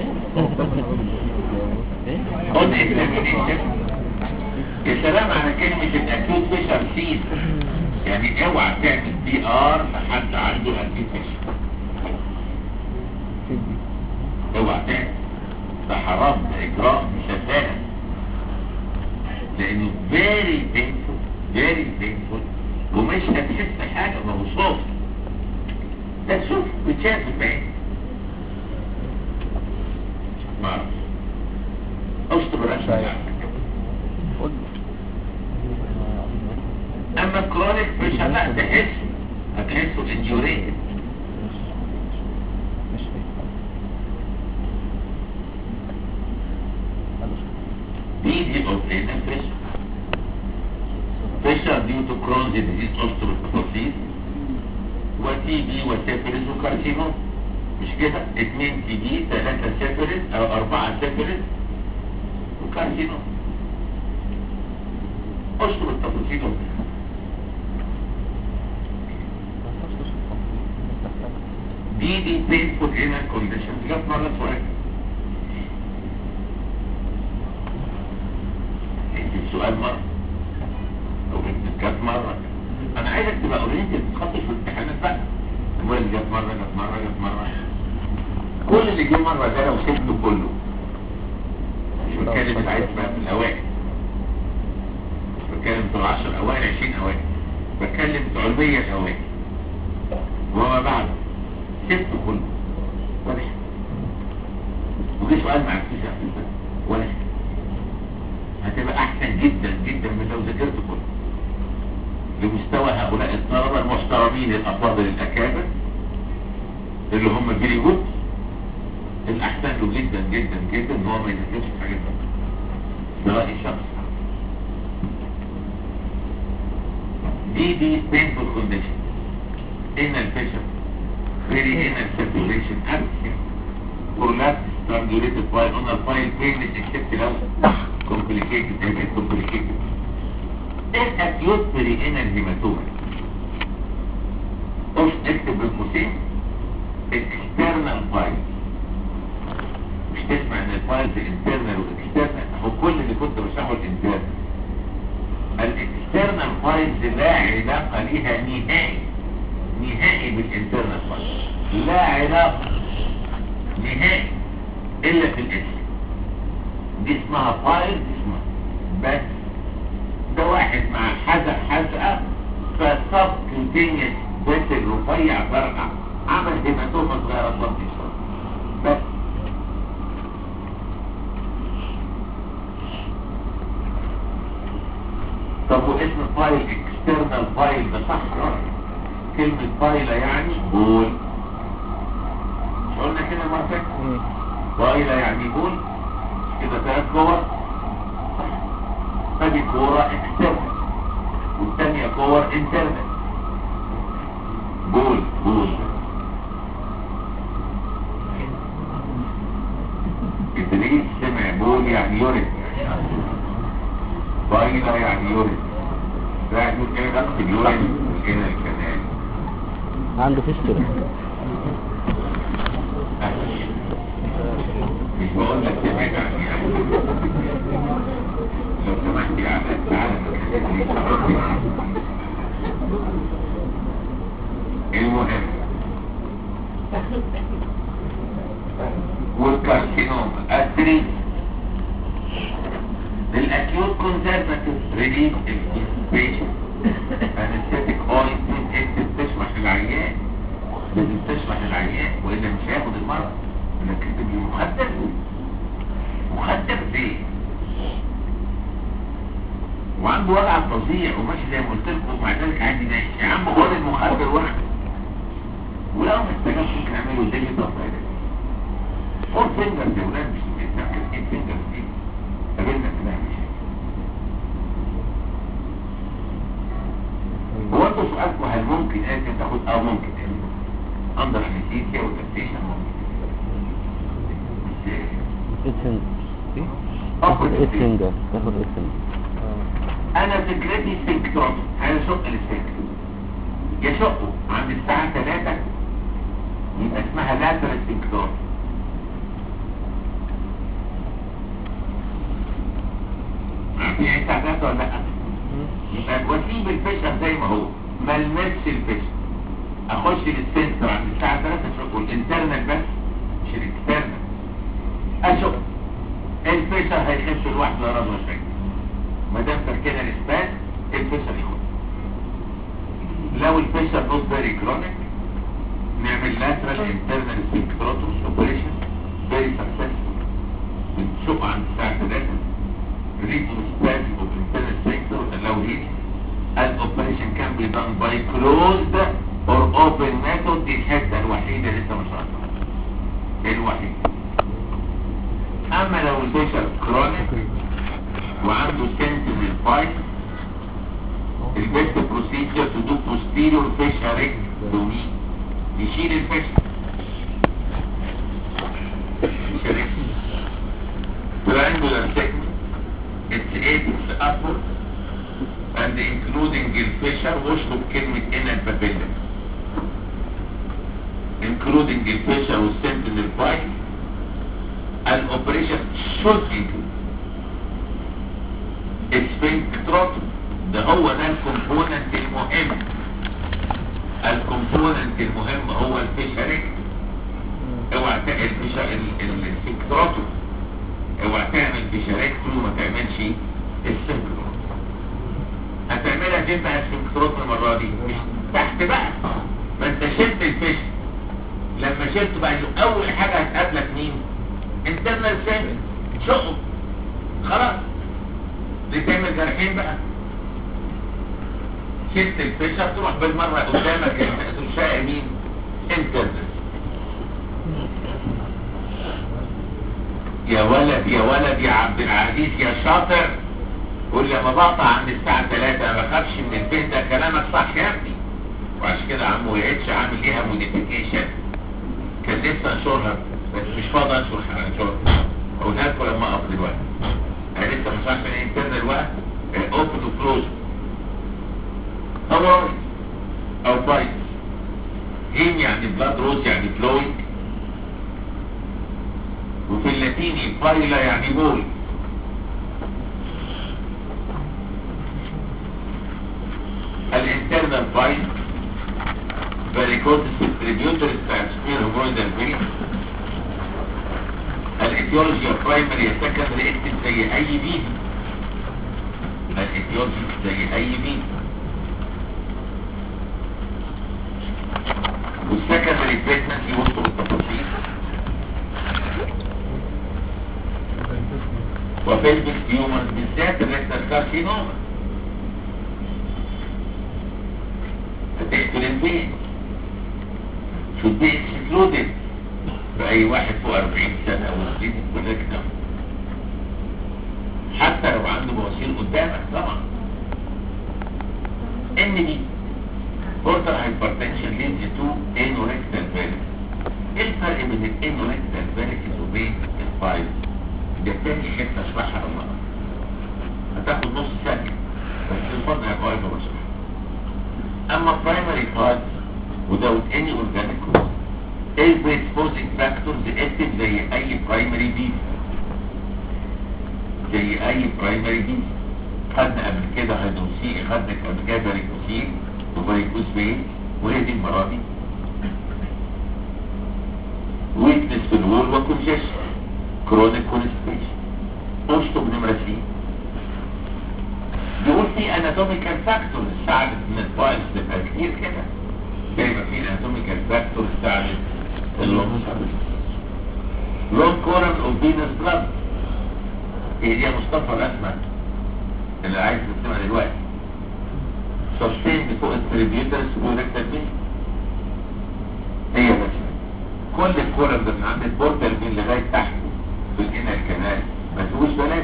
خد اكزامينيشن يا سلام على كلمة الاكيوت فيشر سين يعني اوعى تعمل بي ار لحد عنده اكيوت فيشر اوعى تعمل ده حرام ده اجراء مش هتانى لانه very painful very painful ومش هتحس حاجة ما هو صوت ده تشوف بتشاف بعين ما اعرفش اشطب الاشياء اما الكرونيك مش هتلاقي تحسه هتحسه انجوريتد دي of renal pressure pressure due to Crohn's disease osteoporosis وتي بي وسيفرس وكارسينوم مش كده اتنين تي بي ثلاثة سيفرس او اربعة سيفرس وكارسينوم osteoporosis دي دي painful renal condition جت مرة سؤال انت السؤال مرة او انت جت مرة انا عايزك تبقى اورينتد تخطي في الامتحانات بقى المهم جت مرة جت مرة جت مرة كل اللي جه مرة ده لو سبته كله مش بتكلم اللي عايز بقى في الاوائل مش بتكلم بتوع 10 اوائل 20 اوائل بتكلم بتوع ال 100 الاوائل وما بعد سبته كله ولا حاجة. وجه سؤال ما عرفتوش احسن ولا حاجة. هتبقى احسن جدا جدا من لو ذاكرت كله لمستوى هؤلاء الطلبة المحترمين الافاضل الاكابر اللي هم فيري جود الاحسن له جدا جدا جدا ان هو ما يذاكرش في حاجات ده رأي شخصي دي دي painful condition anal pressure very anal circulation absent prolapse strangulated by on a file painless except لو complicated and complicated acute perianal hematoma of اكتب بالقوسين external file مش تسمع ان الفايلز internal واكسترنال هو كل اللي كنت بشرحه الانترنال الاكسترنال فايلز لا علاقة ليها نهائي نهائي بالانترنال فايل لا علاقة نهائي الا في الاسم دي اسمها فايل دي اسمها بس ده واحد مع حزق حزقة فصف كونتينيوس بس الرفيع فرقع عمل هيماتوما صغيرة صوتي شوية بس طب واسم فايل اكسترنال فايل ده صح كلمة فايلة يعني بول مش قلنا كده مرة فاتت فايلة يعني بول كده ثلاث كور فدي كورة اكسترنال والثانية كور انترنال بول بول ادريس سمع بول يعني يوريت فايلة يعني يوريت ده يقول كده ضغط اليورين وكده الكنال عنده فيستولا مش بقول لك تبعد عني يعني. لو سمحت يا عبد تعالى المهم والكارسينوم ادري للاكيوت كونسرفاتيف ريليف الانسبيشن انستيك اوينتمنت انت بتشرح العيان لازم تشرح العيان والا مش هياخد المرض انك تكتب له مخدر مخدر ليه وعنده وجع فظيع وماشي زي ما قلت لكم ومع ذلك عادي ماشي يا عم خد المخدر واحد ولو ما استجابش ممكن اعمله ديجيتال فايده فور فينجرز يا ولاد مش بيتذكر ايه فينجرز دي قابلنا كده مش برضه سؤالكم هل ممكن انت تاخد اه ممكن يعني اندر انستيزيا وتفتيشن ممكن بس اسم ايه تاخد أخد اسم ده تاخد اسم انا فكرتي سنكترون هيشق السنك يشقه عند الساعة 3 يبقى اسمها لاتر سنكترون عارفين يعني الساعة 3 ولا لا؟ يبقى واسيب الفشل زي ما هو ما المسش الفشل اخش للسنتر عند الساعة 3 اشقه الانترنال بس مش الاكسترنال اشق الفشل هيخش لوحده لا رضا شيء ما دام تركنا الاسبان الفشل يخش لو الفشل نوت فيري كرونيك نعمل lateral internal sphincterotomy operation very successful بنشق عند الساعة 3 rhythm spasm of internal sphincter allow healing and operation can be done by closed or open method دي الحتة الوحيدة اللي لسه ما شرحتها الوحيدة اما لو الفشل كرونيك وعنده sentinel pipe البيست بروسيجر تو دو posterior fascia rectomy نشيل الفشل fascia rectomy triangular segment it's apex upward and including الفشل واشرب كلمة inner papilla including الفشل والsentinel pipe الاوبريشن should include السفنكتروتوم ده هو ده الكومبوننت المهم الكومبوننت المهم هو الفيشاريك اوعى تعمل السفنكتروتوم اوعى تعمل فيشاريك ما تعملش السفنكتروتوم هتعملها فين بقى السفنكتروتوم المره دي مش تحت بقى ما انت شلت الفيش لما شلت بقى اول حاجه هتقابلك مين انترنال سيل شقه خلاص بتعمل جرحين بقى شلت الفشة تروح بالمرة قدامك تشاء مين انترنال يا ولد يا ولد يا عبد العزيز يا شاطر قول لما بقطع عند الساعة 3 ما بخافش من البيت ده كلامك صح يا ابني وعشان كده عمو اتش عامل ليها موديفيكيشن كان لسه انشرها بس مش فاضي انشر انشرها اقولها لكم لما اقف دلوقتي انا لسه مش عارف ايه انترنال وقت اوبن وكلوز او او بايت هيم يعني بلاد روز يعني فلوينج وفي اللاتيني بايلا يعني بول الانترنال بايت varicoses distributor transfer هرمونال فين الايديولوجي برايمري يا سكندري اكتب زي اي بي الايديولوجي زي اي بي والسكندري بريجنسي وصلوا بالتفاصيل وفيلبك هيومن بالذات الريكتال كارسينوما هتقتل البين should be excluded بأي واحد فوق 40 سنة وزيد بالركنة حتى لو عنده بواسير قدامك طبعا ان دي بورتر هايبرتنشن ليدز تو انوركتال فيرس ايه الفرق بين الانوركتال فيرس وبين الفايل ده تاني حته اشرحها لما هتاخد نص ثانيه بس الفرق هيبقى واقف بشرح اما برايمري فايل without any organic cause ايه predisposing factors active زي اي primary disease زي اي primary disease خدنا قبل كده هيدروسين خدنا قبل كده فاريكوسين وفاريكوس بين وهي دي المرض دي ويكنس في الوول وكونجيشن كرونيك كونستيشن اشطب نمرة سي بيقول في اناتوميكال فاكتورز ساعدت ان الفايلز تبقى كتير كده زي ما في اناتوميكال فاكتورز ساعدت اللونج لونج كورن اوف فينس بلاد هي دي يا مصطفى الرسمه اللي عايز تسمعها دلوقتي سستين فوق التريبيوترز وريكتال بين هي بس كل الكورن ده من عند البورتال بين لغايه تحت في الانر كانال ما فيهوش بنات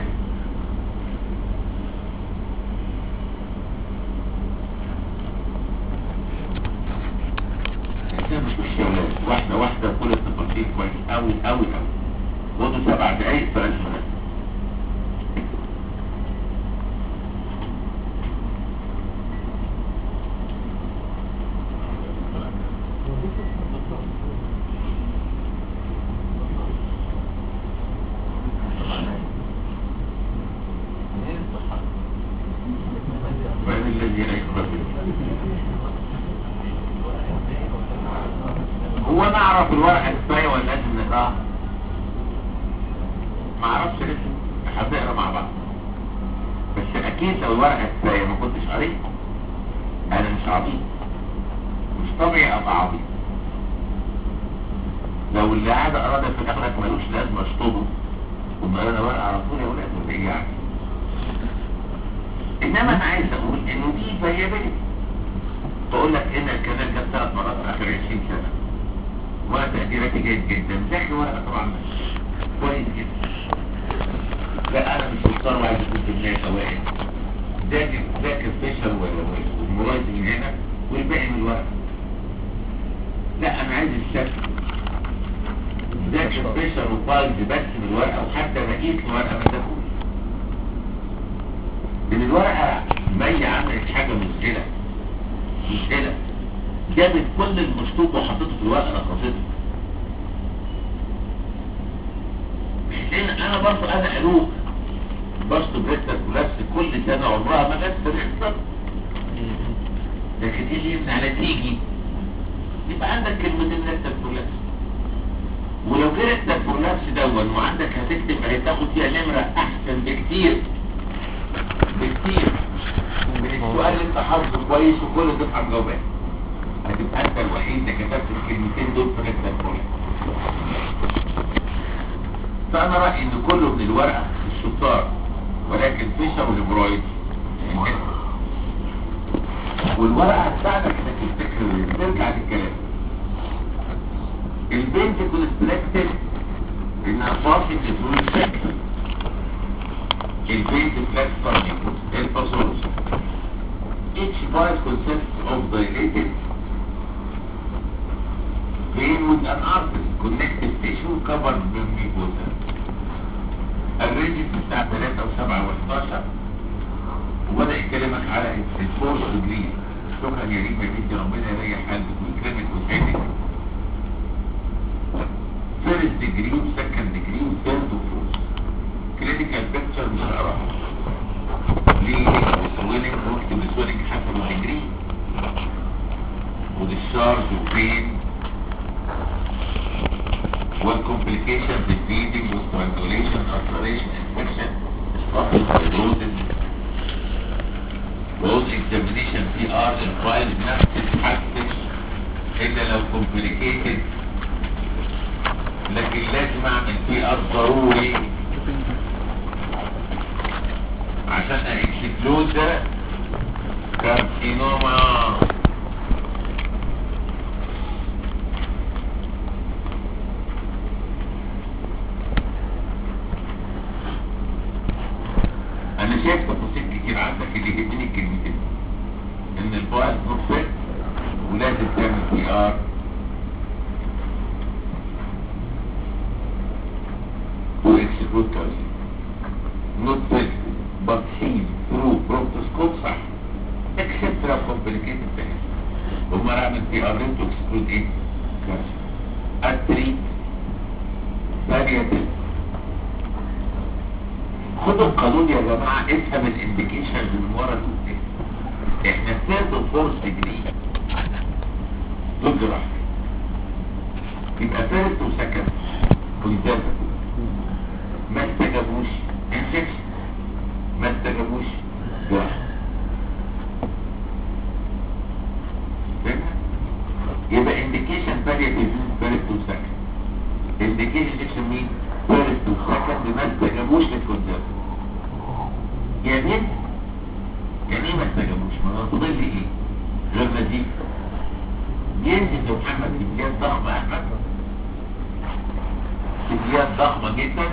يا ولاد واحدة واحدة كل التفاصيل كويس أوي أوي أوي خدوا سبع دقايق سؤال سؤال وين الذي يكبر هو نعرف الورقة ازاي ولا لازم نقراها ما اعرفش لسه هنقرا مع بعض بس اكيد لو الورقة ازاي ما كنتش قريت انا مش عبيط مش طبيعي ابقى عبيط لو اللي قاعد اقرا ده في الاغلب ملوش لازمه اشطبه ثم انا ورقه على طول يا ولاد ولا ايه يعني انما انا عايز اقول انه دي فاريابيلتي بقول لك ان الكلام جاب ثلاث مرات في اخر 20 سنه وانا تقديراتي جيد جدا ذاكر ورقه طبعا كويس جدا لا انا مش مختار وعايز اكون في النهايه اوائل ذاكر ذاكر فيشر والمرايزنج هنا والباقي من الورقه لا انا عايز الشكل ذاكر فيشر وفايلز بس من الورقه وحتى بقيت الورقه ما تاخدش من الورقة مية عملت حاجة مذهلة مذهلة جابت كل المشطوب وحطته في الورقة رقصته لان انا برضه انا قلوب بشطب ريتك ونفس كل سنة عمرها ما جت ريتك لكن ايه اللي يمنع لا تيجي يبقى عندك كلمتين ريتك ونفس ولو جه ريتك ونفس دون وعندك هتكتب هتاخد فيها نمرة احسن بكتير بكتير من السؤال اللي انت حافظه كويس وكل دفعه مجاوبات هتبقى انت الوحيد اللي كتبت الكلمتين دول في ريتك كلها فانا رايي ان كله من الورقه الشطار ولكن فيشر والبرويد والورقه هتساعدك انك تفتكر وترجع للكلام البنت تكون سبلكتد انها فاصل تكون شكل البنت بلاتفورم الفاصولوس each voice consists of dilated vein with an artery connective tissue covered with mucosa الريجن بتاع 3 و7 و11 وبدأ يكلمك على الفورس ديجري شكرا يا ريم يا بنتي ربنا يريح قلبك ويكرمك ويسعدك فيرست ديجري وسكند ديجري وثيرد وفورس كلينيكال بيكتشر مش هقراها ليه سويلنج واكتب السويلنج حسب الديجري وديشارج وبين والكومبليكيشن في الفيدنج والسترانجوليشن ulceration infection اسقاط الفيبروزن وقول examination في ار الفايل نفس الحسش الا لو complicated لكن لازم اعمل في ار ضروري عشان اكسكلود ده كارسينوما انا شايف تفاصيل كتير عندك اللي يهمني الكلمتين ان الفايل نوت فيت ولازم تعمل بي ار واكسكلود كارسينوما not felt but seen through bronchoscope صح except for complicated things هم رعمل في ارين to exclude ايه كارسي التريت palliative خدوا القانون يا جماعة افهم الانديكيشنز من ورا الوزن احنا ثيرد فورس ديجري دول جراحة يبقى فيرست وسكند كونسرفتيف ما استجابوش انفكشن ما استجابوش جراحة فهمت؟ يبقى انديكيشن بالياتيف فيرست وسكند انديكيشن اكشن مين فيرست وسكند ما استجابوش للكونسرفتيف يا بنت يعني ايه ما استجابوش ما هو فاضل لي ايه غير نزيف ينزل يا محمد كميات ضخمه يا احمد كميات ضخمه جدا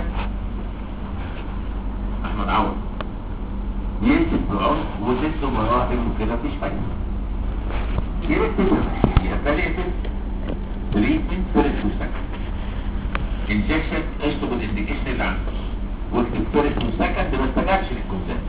احمد عوض ينزل بالعنف وست مراحل وكده مفيش فايده دي بتبقى يا فلقت تريتمنت فيرست وسكند انجكشن اشطب الانديكيشن اللي عندك واكتب فيرست وسكند ما استجابش للكونسنت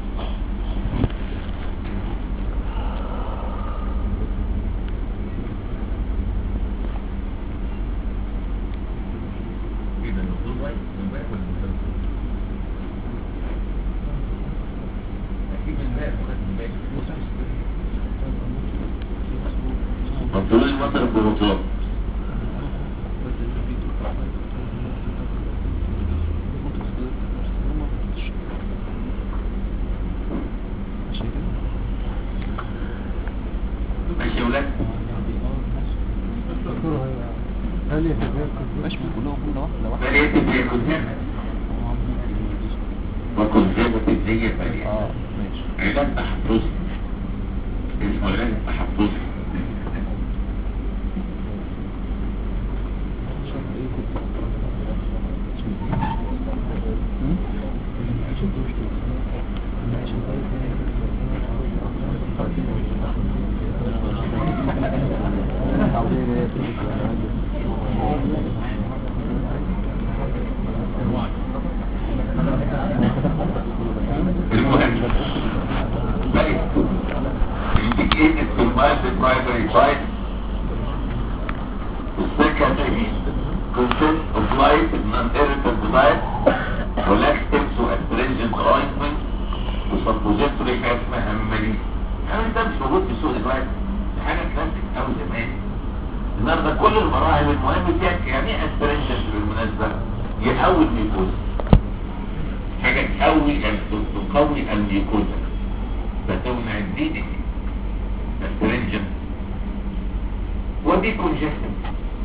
منطلوش مصر بروتون ماشي يا ولاد هل يتذكر ماشي كلهم كل واحدة واحدة فليتم هي كونسنت وكونسنت هي فليتم اه ماشي علاج تحفظي اسمه علاج التحفظي المهم بقت indicated to the primary site the secondary consists of light non-irritable diet relaxatives واستringent ointment وسبوزيتوري حاجه اسمها همالين الكلام ده مش موجود في سوق دلوقتي دي حاجه كلاسيك قوي زمان النهارده كل المراحل المهم فيها يعني ايه استرنجنت بالمناسبه يقوي الميكوز حاجه تقوي يعني تقوي الميكوزا فتمنع الديدي استرنجنت ودي كونجستنت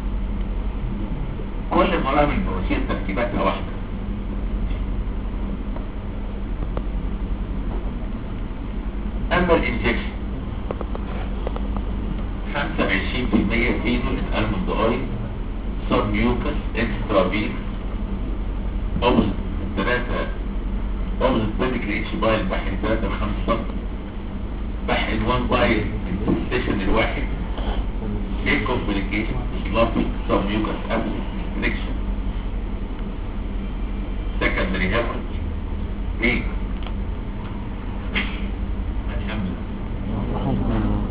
كل مراحل البروسيس تركيباتها واحده اما الانجكشن 25% فينول الالمند اويل سب ميوكس اكسترا فين اوبوزيت 3 اوبوزيت بيديكري اتش بايل بحر 3 ل 5 سم بحر 1 بايل الستيشن الواحد ايه كومبليكيشن سلافي سب ميوكس ابسس ريستريكشن سكندري هيموريج ايه الحمد لله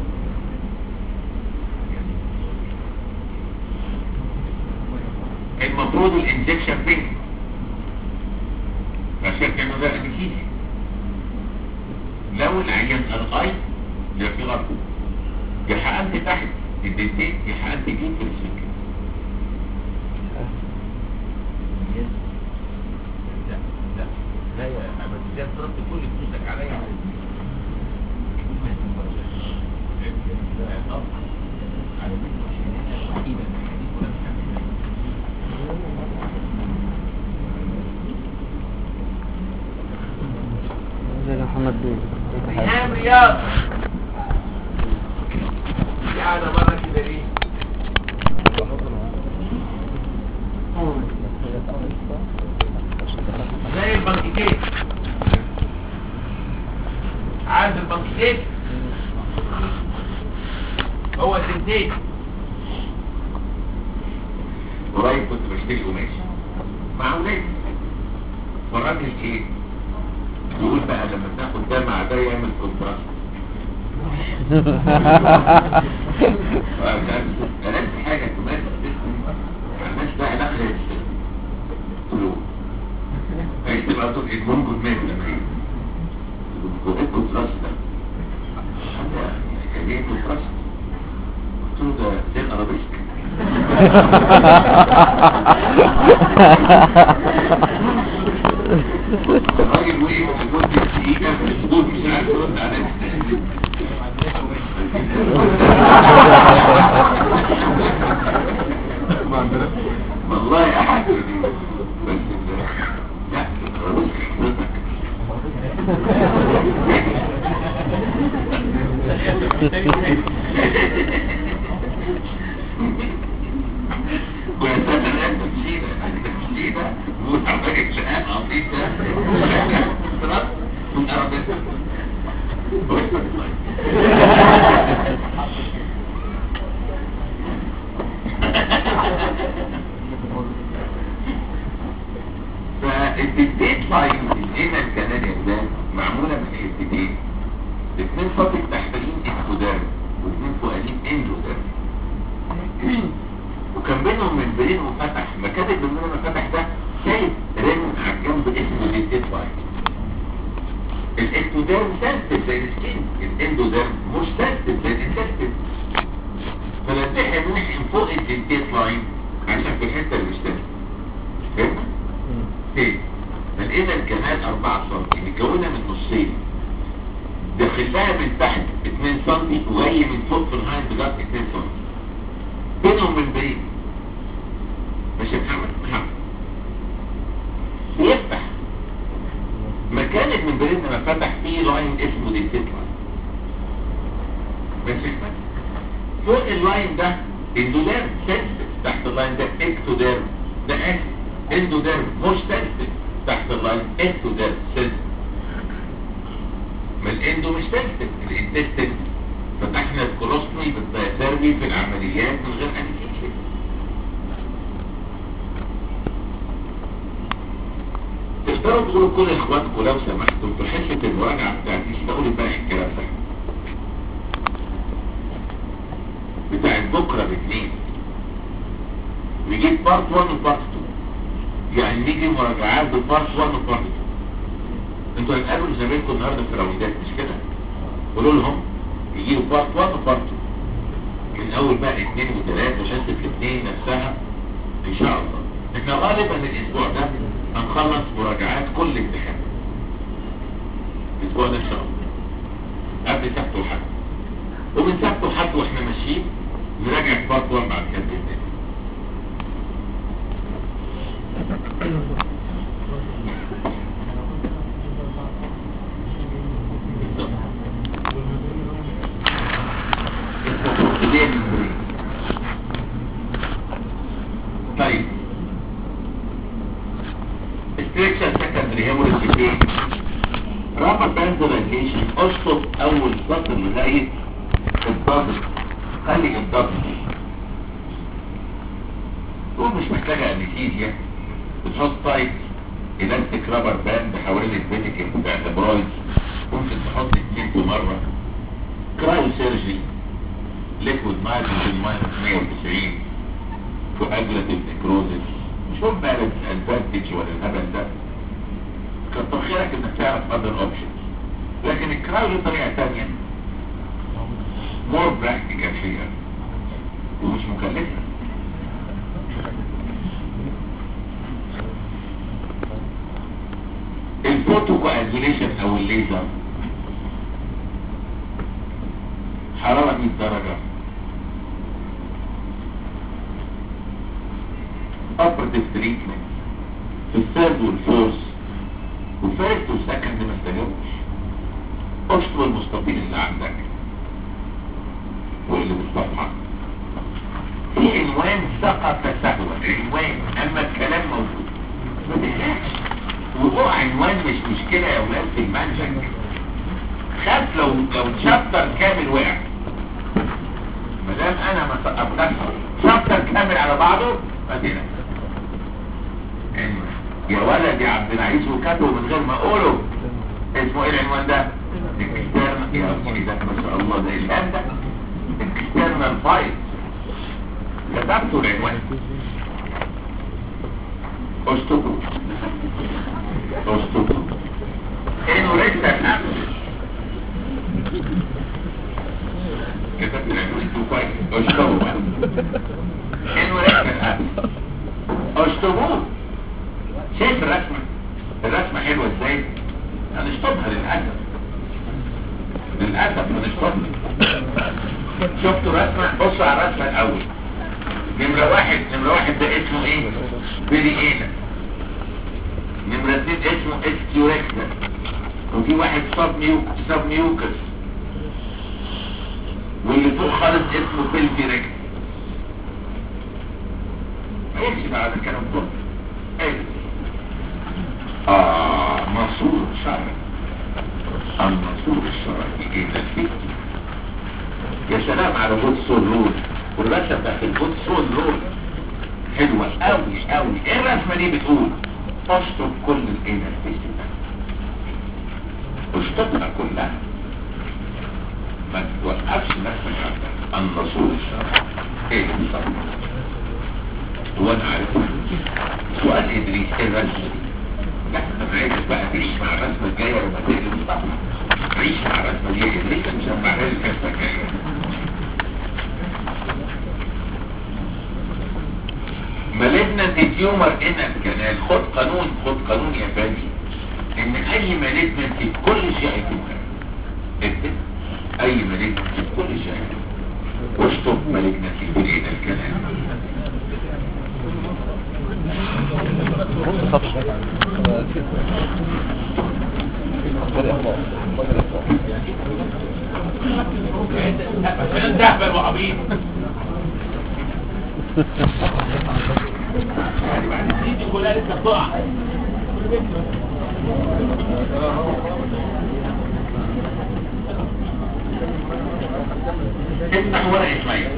المفروض الانجكشن فين عشان كانوا ده انكيسي لو العيان الغاي يبقى في غلط يا حقنت تحت الدنتين يا حقنت جيب في السكة لا لا لا يا عمد ازاي صرفت كل فلوسك عليا على منه عشان وحيدا ولا مش زي محمد بيه نعم رياض قاعدة مرة كده ليه زي البنكيك عارف البنكيك هو الدنتين قريب كنت بشتري قماش مع ولادي فالراجل ايه يقول بقى لما تاخد ده مع ده يعمل كونتراست فنفس حاجة كمان مالناش بقى علاقة بالسيستم قلت له عايز تبقى تقول ادمان جدمان لما ايه ايه الكونتراست ده حتى ايه الكونتراست قلت له ده زي الارابيسك الراجل وقف لمدة دقيقة في الصدور مش عارف يرد عليه والله احد بس لا الرئيس حضرتك ويسأل انت مشينا انت مشينا وتعمل الشهاد عطيتها من أربعة معمولة من حتتين اثنين فاضل تحتانيين اكتوديرم واثنين فوقانيين اندوديرم وكان بينهم ممبرين وفتح مكان الممبرين المفتح ده شايف رن على الجنب اسمه ديتيت لاين الاكتوديرم سنسيتيف زي السكين الاندوديرم مش سنسيتيف زي الانتستين فنتحي نحن فوق الديتيت لاين عشان في الحته اللي مش سنسيتيف فهمت؟ تاني فلقينا الكمال 4 سم متكونه من نصين داخل لها من تحت 2 سم وجاي من فوق في الهايند بلاد 2 سم بينهم ممبرين ماشي يا محمد محمد يفتح مكان الممبرين لما فتح فيه لاين اسمه ديتيت لاين ماشي يا محمد فوق اللاين ده اندوديرم سنسيتيف تحت اللاين ده اكتوديرم ده اكس اندوديرم مش سنسيتيف تحت اللاين اكتوديرم سنسيتيف ما الاندو مش سنسيتيف الانتستين فتحنا الكولوستمي بالدايثيرمي في العمليات من غير انستيزيا تقدروا تقولوا كل اخواتكم لو سمحتوا في حته المراجعه بتاعتي تقولوا بقى الكلام ده بتاعت بكره باثنين نجيب بارت 1 وبارت 2 يعني نيجي مراجعات ببارت 1 وبارت 2 انتوا هتقابلوا زمايلكم النهارده في الراوندات مش كده؟ قولوا لهم يجيبوا بارت 1 وبارت 2 من اول بقى اثنين وثلاثة وشاشة الاثنين نفسها ان شاء الله احنا غالبا الاسبوع ده هنخلص مراجعات كل امتحان الاسبوع ده ان شاء الله قبل سبت وحد ومن سبت وحد واحنا ماشيين نراجع بارت 1 بعد كده باذن الله ليه الممبرين طيب استريكشن سكندري هيموريج فين رابط بانزلايزيشن اشطب اول سطر لغايه الضغط خلي الضغط هو مش محتاجه انستيزيا بتحط تايت الاستيك رابر باند حوالين الفيتيكل بتاع الابراج ممكن تحط اتنين في مره كرايو سيرجي ليكويد نايتروجين ماينس 190 كواجلاتيف نيكروزيس مش هم بقى الادفانتج ولا الهبل ده كتر خيرك انك تعرف اذر اوبشنز لكن الكرايو له طريقه ثانيه مور براكتيكال فيها ومش مكلفه الفوتو كواجوليشن او الليزر حرارة 100 درجة operative treatment في الثيرد والفورس وفيرست وسكند ما استجابوش اشطب المستطيل اللي عندك واللي بالصفحة في عنوان سقط سهوا عنوان اما الكلام موجود ما تقلقش وقوع عنوان مش مشكلة يا ولاد في المنهج خاف لو لو شابتر كامل وقع ما دام انا ما سقطتش شابتر كامل على بعضه ما تقلقش عنوان. يا ولد يا عبد العزيز وكتبه من غير ما اقوله اسمه ايه العنوان ده؟ اكسترنال يا ابني ده ما شاء الله ده الهام ده اكسترنال فايل كتبته العنوان اشطبه اشطبه انه لسه الامر كتبت العنوان انتوا كويس اشطبوا بقى انه لسه الامر اشطبوه شايف الرسمة الرسمة حلوة ازاي هنشطبها للأسف للأسف هنشطبها شفتوا رسمة بصوا على الرسمة الأول نمرة واحد نمرة واحد ده اسمه ايه بيري اينا نمرة اتنين اسمه اسكيوريكتا وفي واحد سب ميوك سب ميوكس واللي فوق خالص اسمه بيلفيريكت ما يمشي بعد الكلام كله ايه آه منصور الشرعي المنصور الشرعي ايه ده يا سلام على بوت سول رول والرسمه بتاعت البوت سول رول حلوه قوي قوي ايه الرسمه دي بتقول اشطب كل الانرفيس اشتتها كلها ما توقفش نفسك عندك النصوص ايه الصح هو انا عارف سؤال ادريس ايه الرسمه دي لا طب عايزك بقى تعيش مع الرسمه الجايه لما تقلب الصفحه عيش مع الرسمه دي يا ادريس مش هبعها لك الحصه الجايه مالجنت تيومر ان الكنال خد قانون خد قانون يا فادي ان اي مالجنت في كل شيء هيتوقع اكتب اي مالجنت في كل شيء هيتوقع واشطب مالجنت في كل ان الكنال نص صفحة عشان تهبل وعبيط يعني بعد السنين دي كلها لسه بتقع افتح ورقة مية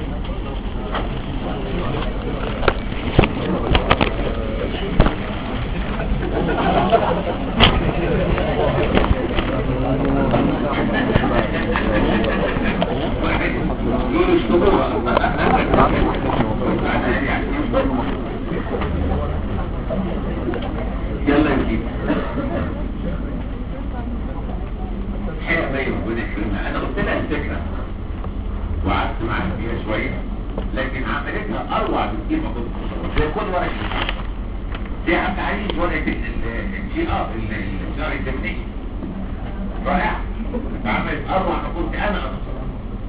يقولوا اشتغلوا يلا نجيب حاجة باين ربنا يكرمها انا قلت لها الفكرة وقعدت معاها فيها شوية لكن عملتها اروع بكتير ما كنت متصور زي كل ورقة دي عبد العزيز ورقة الجي ار الشهر الجمني رائع عملت اروع ما كنت انا اتصور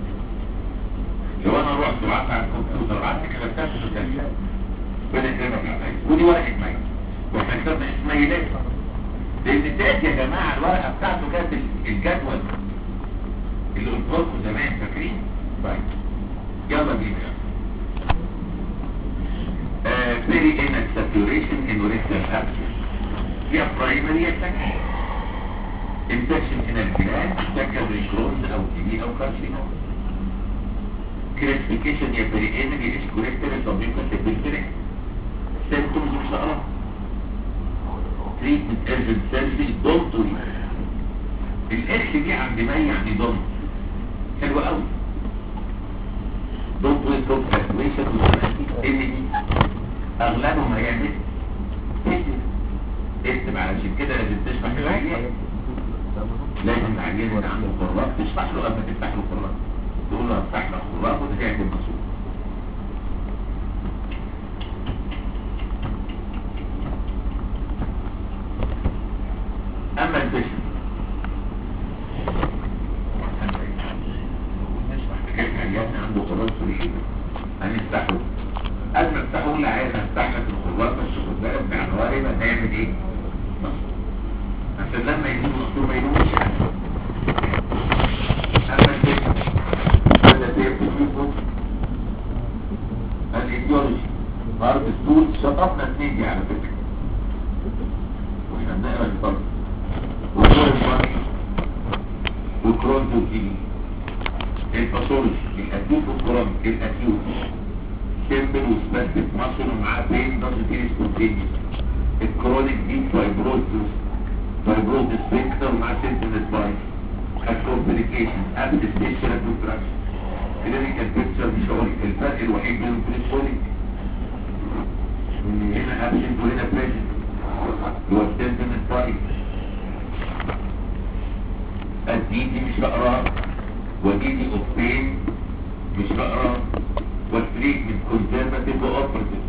لو انا رحت وقعدت على الكمبيوتر وقعدت كتبتها في الكتاب ربنا يكرمك يا عزيز ودي ورقة ميت واحنا كتبنا اسماعيلات لان تاج يا جماعة الورقة بتاعته كانت الجدول اللي قلت لكم زمان فاكرين؟ طيب يلا بينا very inert saturation in rectal abscess يا primary يا secondary infection in الجلاد secondary Crohn's او TB او carcinoma classification يا perianal يا esculator يا submucous يا filtrate symptoms مش هقرا treatment urgent surgery don't do it الاكس دي عند مي يعني don't حلوة قوي don't do it don't graduation ان دي اغلبهم هيعمل اكتب اكتب علشان كده لازم تشرح العيان لازم العيان اللي عنده خراج تشرح له قبل ما تفتح له خراج تقول له هفتح لك خراج وده هيعمل مصروف اما البشر كيف عيان عنده خراج في هنفتحه قبل ما تفتحه لا عايز افتح لك الخراج بس خد بالك بعنوان يبقى تعمل ايه؟ مصروف عشان لما يجيب مصروف ما ينومش اما البشر هذا بيبقى الايديولوجي برضه السول شطفنا اثنين دي على فكره واحنا بنقرا الفرق وكل الفرق والكرونز والجيني الباثولوجي الاكيوت والكرونز الاكيوت سيمبل وسباسيك ماسل ومعاه بين دازيتيري سبونتينيوس الكرونيك دي فايبروزس فايبروزس سبيكتر ومعاه سيمبل سبايس الكومبليكيشن ابد ستيشن كونتراكشن كلينيكال بيكتشر مش هقول الفرق الوحيد بينهم في الكوليك هنا ابسنت وهنا بريزنت هو السيمبل سبايس الدي دي مش بقراه ودي دي اوبين مش بقراه والتريتمنت كونزرفاتيف واوبرتيف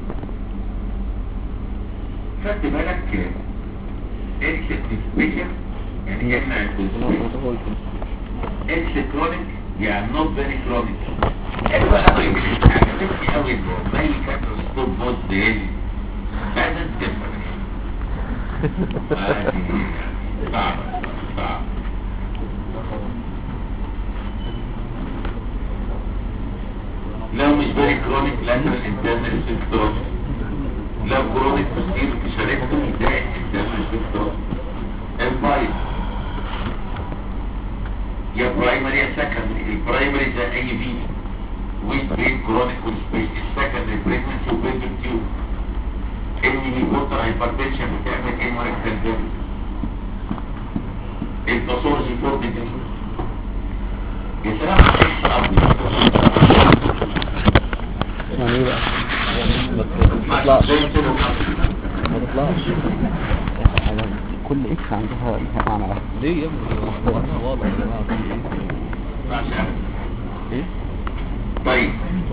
خدت بالك اكس سبيشال يعني يمنع الكونزرفاتيف اكس كرونيك يعني نوت فيري كرونيك حلوة قوي عجبتني قوي زي كان اسلوب بوز ديل هذا الدفرنس صعب صعب لو مش فيري كرونيك لاترال انترنال سيكتروس لو كرونيك تصير كشاركته ده انترنال سيكتروس الفايل يا برايمري يا سكندري البرايمري زي اي بي ويت برين كرونيك والسبيس السكندري بريجنسي وبيزل تيوب ان بي بوتر هايبرتنشن بتعمل ايه مركز الباثولوجي فور ديجري يا سلام على اكس ابيض يعني ايه بقى؟ ما ما تطلعش زي كده ما تطلعش يعني كل اكس عندها لها معنى واحد ليه يا ابني واضح واضح يا جماعه في ايه عشان ايه؟ طيب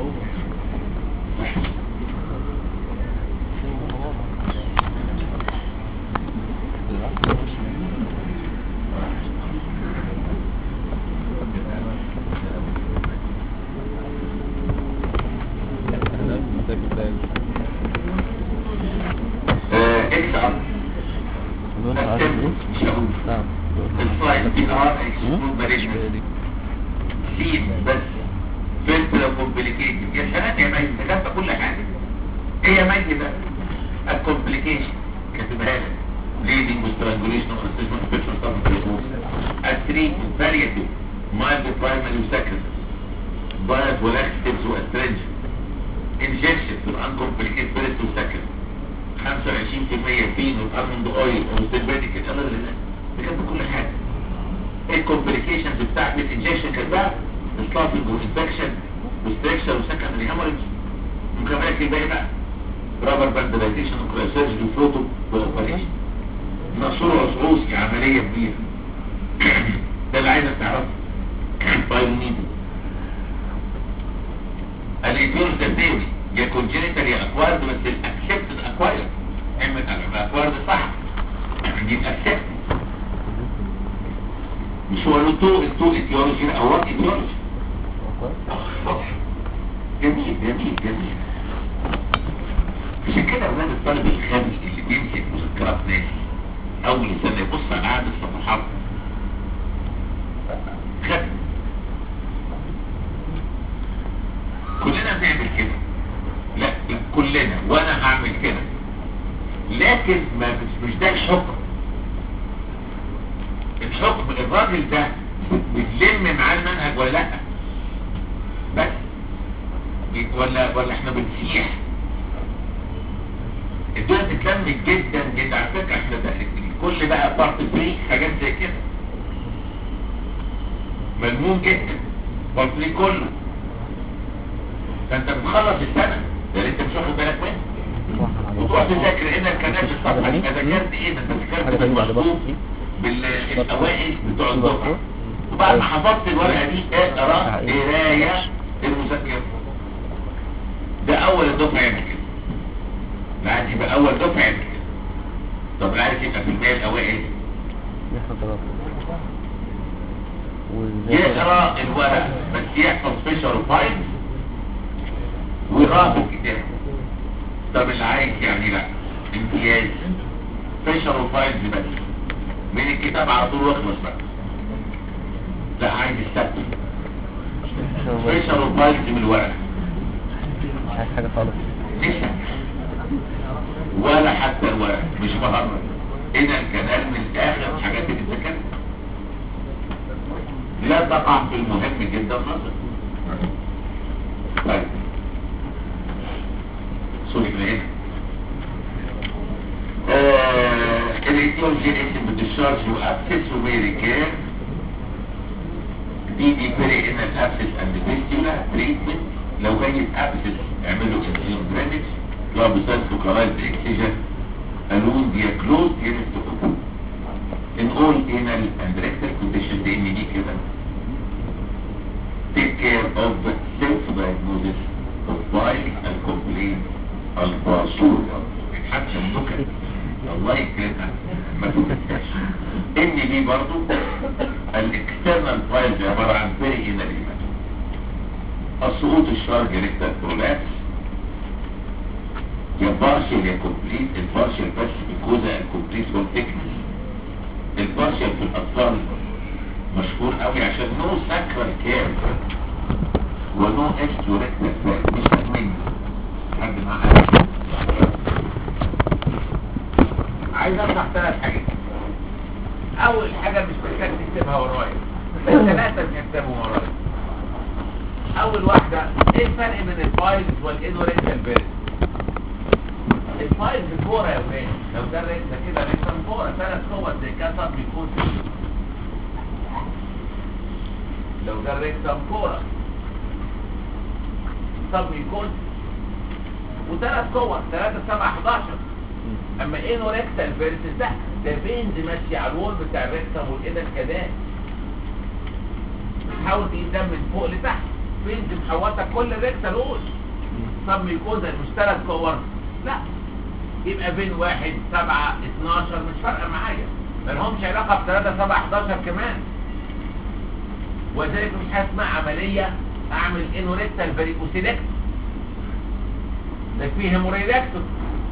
آه، اكس اب اللي هو عارف ايه؟ مش هقول نعم السلايد بي ار اكسكلود مالجنس سين بس فلتر كومبليكيشن يا سلام يا مجد ده كاتبه كل حاجه ايه يا مجد ده الكومبليكيشن كاتبها لك bleeding strangulation or assessment infection stomach ulcers التريتمنت palliative mild primary وسكندري bias ولاكتيفز واسترنجن injection في uncomplicated first وسكند 25% فين والالموند اويل وستيباتيك الامر اللي ده ده كاتبه كل حاجه ايه الكومبليكيشنز بتاعت الانجكشن كده سلافنج وانفكشن وستريكشر وسكندري هيموريج مكملات الباقي بقى رابر باندلايزيشن وكريسيرجري وفلوتو والاوبريشن نصور وصعوصي عمليه كبيره ده اللي عايزك تعرفه بايونيدو الايتيولوجي ده ثيوري يا كونجينيتال يا اكوارد بس الاكسبتد اكوارد اعمل الاكوارد صح دي الاكسبتد مش هو له تو تو ايتيولوجي او وات ايتيولوجي جميل جميل جميل عشان كده اولاد الطالب الخامس اللي بيمسك مذكرات ناس اول سنه يبص على عدد الصفحات خد كلنا بنعمل كده لا لا كلنا وانا هعمل كده لكن ما مش ده الحكم الحكم الراجل ده بتلم معاه المنهج ولا لا بس ولا ولا احنا بنسيح الدنيا بتلم جدا جدا على فكره احنا ده كل بقى بارت فري حاجات زي كده ملموم جدا بارت فري كله فانت بتخلص السنه ده اللي انت مش واخد بالك منه وتروح تذاكر هنا الكلام الصفحه اذا ذاكرت ايه ده انت حاجة ذاكرت تانية بعد بالمظبوط بقى. بالاوائل بتوع الدفعه وبعد ما حفظت الورقه دي اقرا قرايه المذاكره ده اول الدفعه يعمل كده العادي يبقى اول دفعه يعمل كده طب العادي يبقى في المية الاوائل يحفظ دراسة وازاي يقرا الورق بس يحفظ فيشر وفايل ويقرا في الكتاب طب اللي عايز يعني لا امتياز فيشر وفايلز بس من الكتاب على طول واخلص بقى لا عايز السبت فيشر وفايلز من الورق مش عايز حاجة خالص لسه ولا حتى الورق مش بهرج هنا الكلام من الاخر الحاجات اللي اتذكرت لا تقع في المهم جدا نظر طيب سوري من هنا الايتيولوجي اسم بالدشارج وابسس وميريكير دي دي بيري ان الابسس اند فيستيولا تريتمنت لو جاي ابسس اعملوا انسيون درينج لو بسال فقرات اكسجين الون دي كلوز يرستو in all anal and rectal conditions they may need كده take care of self-diagnosis of bile and complaint الباسور حتى النكت الله يكرمها ما تنساش ان دي برضو الاكسترنال فايلز عبارة عن بيري انال السقوط الشارج ريكتال برولابس يا بارشل يا كومبليت البارشل بس بيكوزا الكومبليت والتكنس البارشل في الاطفال مشهور قوي عشان نو ساكرال كير ونو اكستو ريكتال فات مش فاهمين حد معاه عايز اشرح ثلاث حاجات اول حاجه مش محتاج تكتبها ورايا بس ثلاثه بنكتبهم ورايا اول واحده ايه الفرق بين الفايلز والانوريكتال بيرز الفايلز كوره يا ولاد لو ده ريكتا كده ريكتا كوره ثلاث صور زي كده بيكون لو ده الريكتم كورة طب يكون وثلاث كور 3 7 11 اما انه ريكتال فيرسس ده ده بينز ماشي على الوول بتاع الريكتم والايدك كذلك بتحاول تجيب دم من فوق لتحت بينز محوطه كل الريكتال وول طب يكون ده مش ثلاث كور لا يبقى بين واحد سبعة 12 مش فارقه معايا ما لهمش علاقه ب 3 7 11 كمان وذلك مش حاجه اسمها عمليه اعمل انوريكتال فاريكوسيلكت ده فيه هيموريدكتور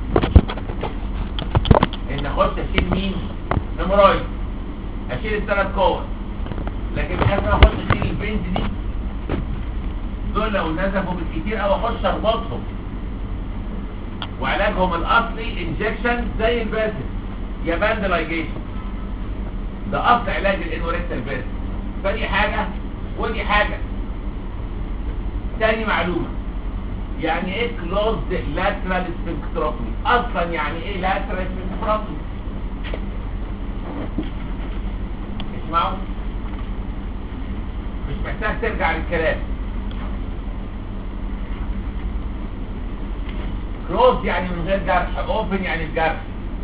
ان اخش اشيل مين هيمورايد اشيل الثلاث كور لكن مش عارف اخش اشيل البنت دي دول لو نزفوا بالكتير او اخش اربطهم وعلاجهم الاصلي انجكشن زي الباسل يا باندلايجيشن ده اصل علاج الانوريكتال باسل فدي حاجه ودي حاجه تاني معلومه يعني ايه كلوزد لاترال سفنكتروبمي اصلا يعني ايه لاترال سفنكتروبمي اسمعوا مش محتاج ترجع للكلام كلوز يعني من غير جرح اوبن يعني الجرح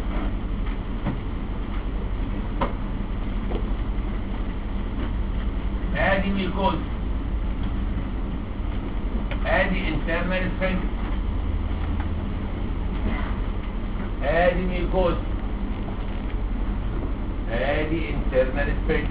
ادي ميكوز ادي انترنال سفنكتر ادي ميكوز ادي انترنال سفنكتر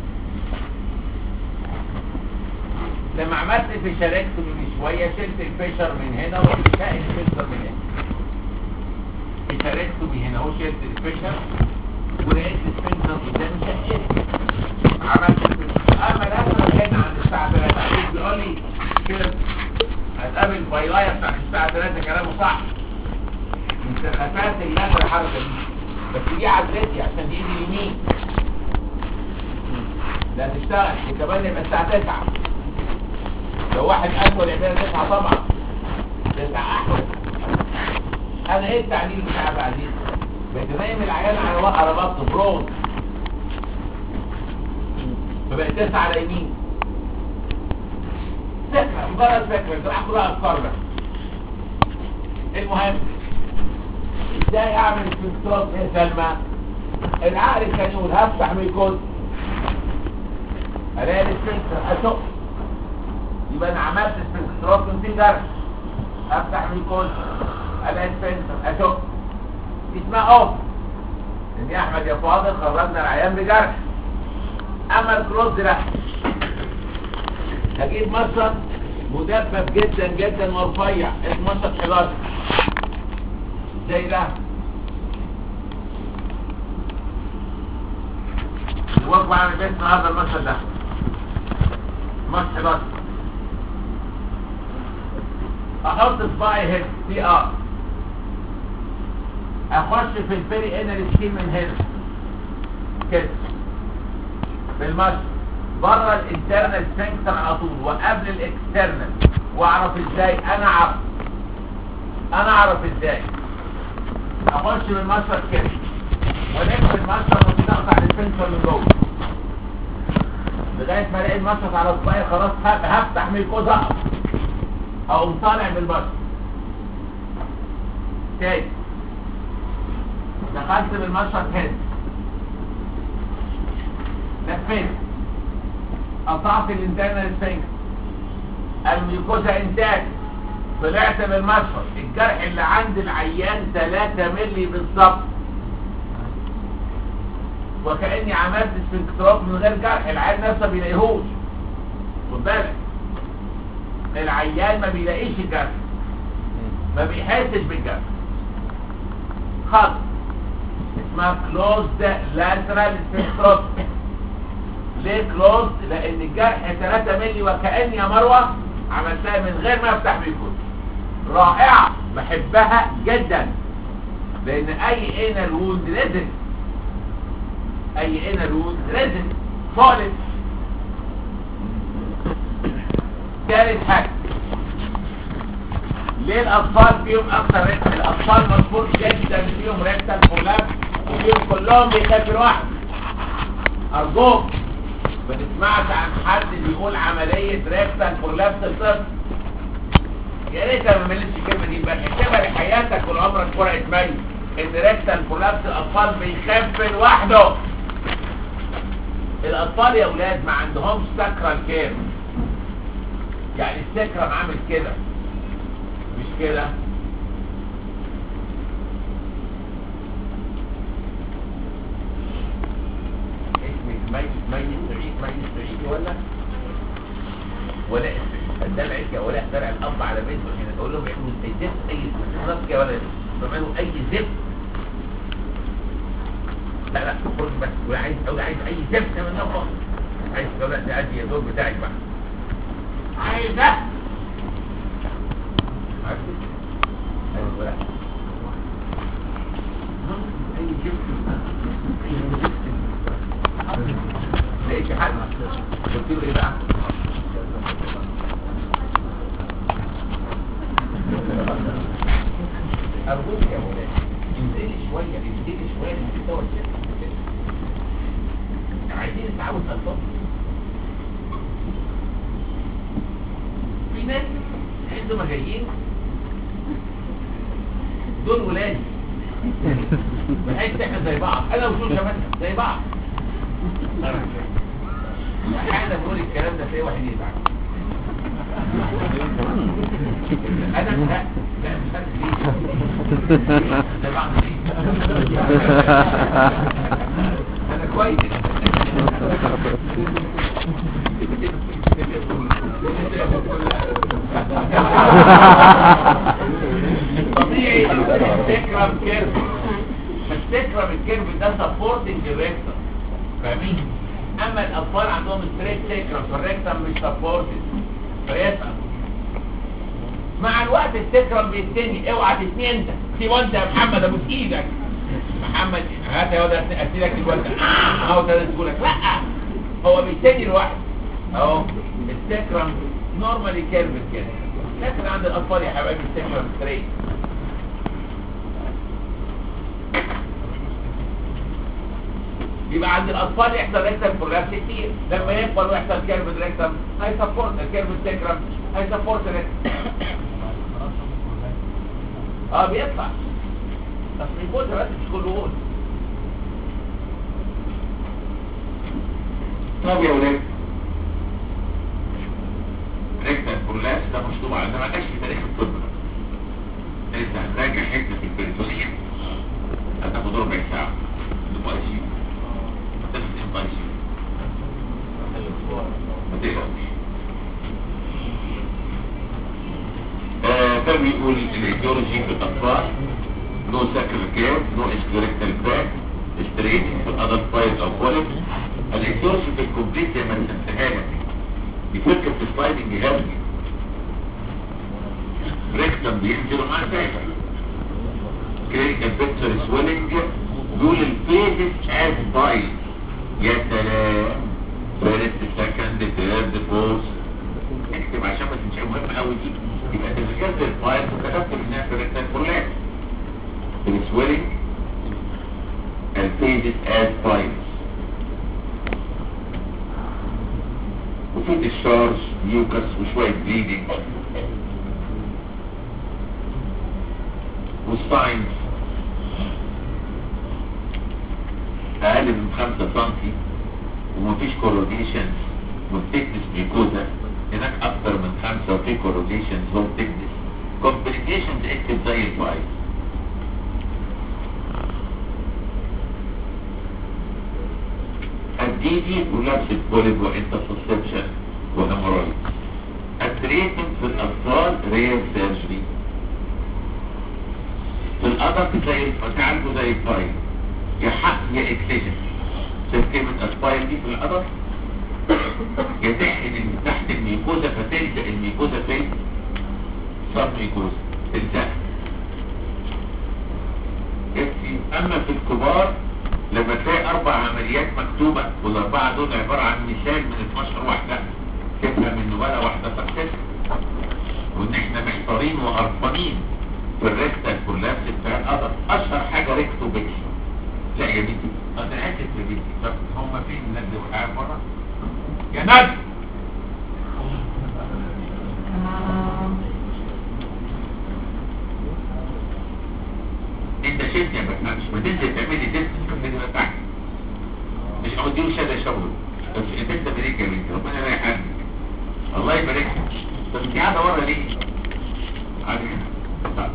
لما عملت في شاركته من شويه شلت الفيشر من هنا وشلت الفيشر من هنا في شاركته من هنا اهو شلت الفيشر ولقيت السفنكتر قدامي شقيت عملت الفيشر اما الاسد هنا عند الساعه 3 عايز بيقول لي كده هتقابل بايلاية بتاعت الساعة 3 كلامه صح من سخافات اللازم الحركة دي بس دي عدلتي عشان دي ايدي اليمين لا تشتغل وكمان يبقى الساعة 9 لو واحد أسود يعملها 9 طبعا 9 أحسن أنا إيه التعليل بتاع بعدين؟ بتنام العيان على على بطن برون فبقت 9 على يمين فكرة مجرد فكرة انت راح كلها افكار بس المهم ازاي اعمل استنطاق يا سلمى العقل كان يقول هفتح ميكوز الاقي السفنكتر اشق يبقى انا عملت استنطاق من في جرح افتح ميكوز الاقي السفنكتر اشق دي اسمها اوف ان يا احمد يا فاضل خرجنا العيان بجرح اما الكلوز لا هجيب مشط مدبب جدا جدا ورفيع اسمه مشط 11 زي ده الوجبة عامل باسم هذا المشط ده مشط 11 احط صباعي هنا سي ار اخش في البيري انر سكين من هنا كده بالمشط بره الانترنال سفنكتر على طول وقبل الاكسترنال واعرف ازاي انا اعرف انا اعرف ازاي اخش بالمشرط كده والف المشرط وتقطع السفنكتر من جوه لغايه ما الاقي المشرط على صباعي خلاص هفتح ميكوز اقف اقوم طالع بالمشرط تاني دخلت بالمشرط هنا لفيت قطعت الانترنال سفنكتر الميوكوزا انتاج طلعت بالمشفط الجرح اللي عند العيان 3 مللي بالظبط وكاني عملت سفنكترات من غير جرح العيان نفسه ما بيلاقيهوش خد بالك العيان ما بيلاقيش الجرح ما بيحسش بالجرح خط اسمها كلوزد لاترال سفنكتروس ليه كلوز لان الجرح 3 مللي وكأني يا مروة عملتها من غير ما افتح بيكون رائعة بحبها جدا لان اي انر ووند ريزن اي انر ووند ريزن فولت ثالث حاجة ليه الاطفال فيهم اكثر ريكتال الاطفال مشهور جدا فيهم ريكتال فولاب وفيهم كلهم بيخافوا واحد ارجوك ما تسمعش عن حد بيقول عملية ريكتال برولابس الطفل يا ريت ما ملتش الكلمة دي بقى اكتبها لحياتك والعمرك ورقة ميت ان ريكتال برولابس الاطفال بيخف لوحده الاطفال يا اولاد ما عندهمش ساكرال كير يعني السكرم عامل كده مش كده اسمك ميت ميت سعيد ميت سعيد ولا ولا ده العيش يا ولا درع الاب على بيته عشان تقول لهم يعملوا اي زفت اي زفت يا ولا بيعملوا اي زفت لا لا خرج بس ولا عايز او عايز اي زفت من ده خالص عايز تقول لا تأدي يا دور بتاعك بقى عايز ده عارف ايوه ولا اي زفت اي زفت لقيت حد قلت له ايه بقى ارجوك يا مولانا انزلي شويه انزلي شويه لمستوى الجسم عايزين نتعود على الفضل في ناس عندما جايين دول ولادي بحيث احنا زي بعض انا وشوشة مثلا زي بعض احيانا بقول الكلام ده تلاقي واحد يزعل انا لا لا مش عارف ليه زي بعض ليه انا كويس طبيعي تكرم كيرف بس تكرم الكيرف ده سبورتنج الريكتر فاهمين اما الاطفال عندهم ستريت تكرم فالريكتر مش سبورتنج فيسأل مع الوقت التكرم بيتني اوعى تتني انت في وانت يا محمد ابوس ايدك محمد هات يا ولد اسيلك الوالد اهو ده لك لا هو بيتني لوحده اهو التكرم نورمالي كيرفت كده لكن عند الاطفال يا حبايبي التكرم ستريت يبقى عند الاطفال يحصل ريكتم برولابس كتير لما يكبر ويحصل كيرف ريكتم هاي سبورت الكيرف التكرم هاي سبورت ريكتم اه بيطلع بس بيقول بس مش كله قول طب يا ولاد ريكتم برولابس ده مشطوب على ده ما كانش في تاريخ الطب انت هتراجع حته في البريتونيه هتاخد ربع ساعه تبقى شيء تفتح بايش ما تقلقش كان بيقول الايديولوجي في الاطفال نو ساكرال كير نو اسكليريكتال باك ستريتنج في الادلت بايز او كوليك الايديولوجي في الكومبليت زي ما رسمتها لك بيفك في السلايدنج هيلثي ريكتم بينزل مع ساكر كلينيكال بيكتشر سويلنج دول الفيزز از بايز يا سلام فيرست سكند ثيرد فورث اكتب عشان ما تنساش مهم قوي دي يبقى انت ذكرت الفايل وكتبت انها في الريكتانجولات السويلنج الفيزز از بايز وفي ديشارج ميوكس وشويه بليدنج والساينز اقل من 5 سم ومفيش كوروديشنز والتكنس ميكوزا هناك اكتر من 5 وفي كوروديشنز هو تكنس كومبليكيشنز اكتب زي الفايل الديدي ولابس البوليب وانترسبشن وهيمورايد التريتمنت في الاطفال رير سيرجري في الادلت زي تعالجوا زي الفايل يا حق يا اكسجن شايف كلمة اسبايل دي في القدر يا تحقن اللي تحت الميكوزا فتلزق الميكوزا فين صار ميكوزا تلزق يكفي اما في الكبار لما تلاقي اربع عمليات مكتوبة والاربعة دول عبارة عن مثال من 12 واحدة تفهم ان ولا واحدة تقصد وان احنا محتارين وقرفانين في الريكتال كولابس بتاع القدر اشهر حاجة ريكتو بيكسي لا يا بنتي انا اسف يا بنتي طب هم فين الناس اللي وقعوا بره يا نجم انت شفت يا باشمهندس ما تنزل تعملي تست في الفيديو بتاعك مش هوديه شهاده شغل بس انت انت بريك يا بنتي ربنا يبارك عنك الله يبارك لك طب انت قاعده ورا ليه؟ قاعده هنا طب.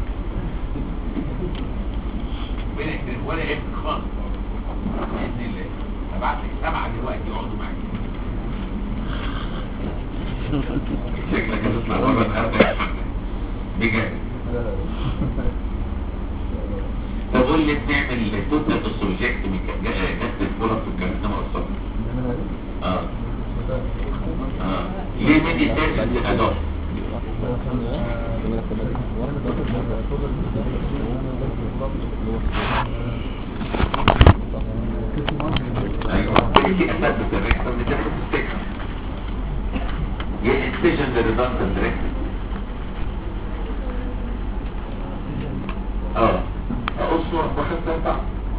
ولا ولا ابن خالص باذن الله هبعت لك سبعه دلوقتي يقعدوا معاك شكلك هتطلع بره النهارده يا محمد بجد طب قول لي بنعمل توتال السوجكت من كاست الفرص والكارثه والصبر اه اه ليه ميدي تاجل الادوات ايوه في اساس الريكتور بتاخد السكه يا اكسجن للريدندنت ريكتور اه اقص واخد ترتاح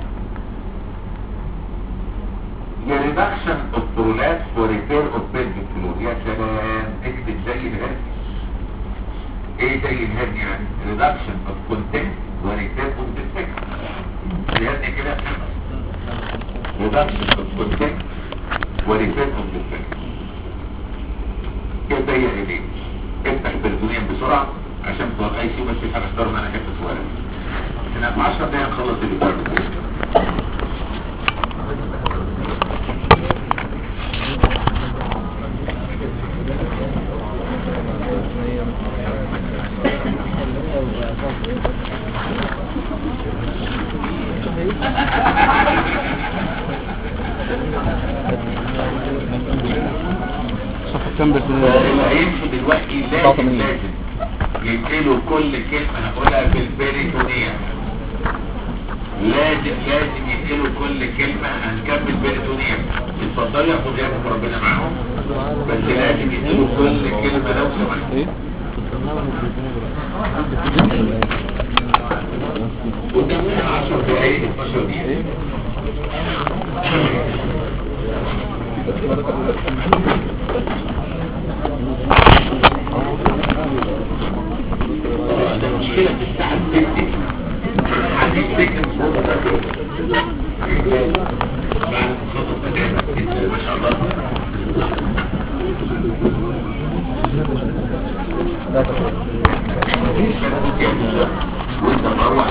يا ريدكشن اوف برولات فور ريبير اوف بيلفيك فلور يا سلام اكتب زي الهرني ايه زي الهرني يعني ريدكشن اوف كونتنت وريبير اوف ديفكت الهرني كده ريدكشن اوف كونتنت وريبير اوف ديفكت كده زي ايه افتح البريتونيوم بسرعه عشان بتوع الاي سي بس الحاجه اختار معانا حته صغيره احنا في 10 دقايق نخلص الريبورت صفحة كام بس اللي هيمشي دلوقتي لازم لازم ينقلوا كل كلمة هقولها في البريتونية لازم لازم ينقلوا كل كلمة هنكمل بريتونية اتفضلوا يا خدياتكم ربنا معاهم بس لازم ينقلوا كل كلمة لو سمحت ايه قدامنا 10 دقايق 12 دقيقة ده مشكلة في الساعة الستة عندي سكن بعد خطط تماما ما شاء الله وانت مروح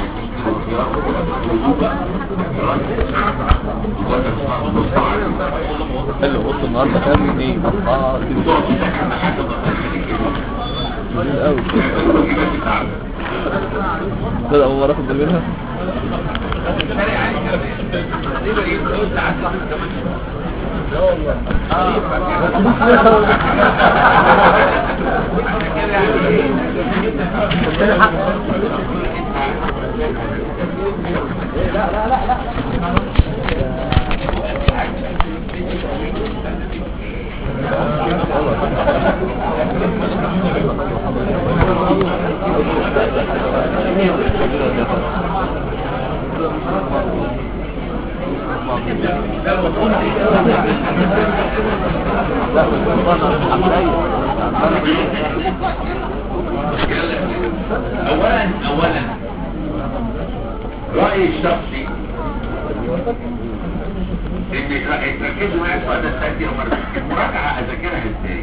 حلو قلت النهارده كام اثنين اربعة كتير قوي ده اول مرة اخد بالي منها اولا اولا رأيي الشخصي ان تركزوا معايا السؤال ده ثاني مرة المراجعة اذاكرها ازاي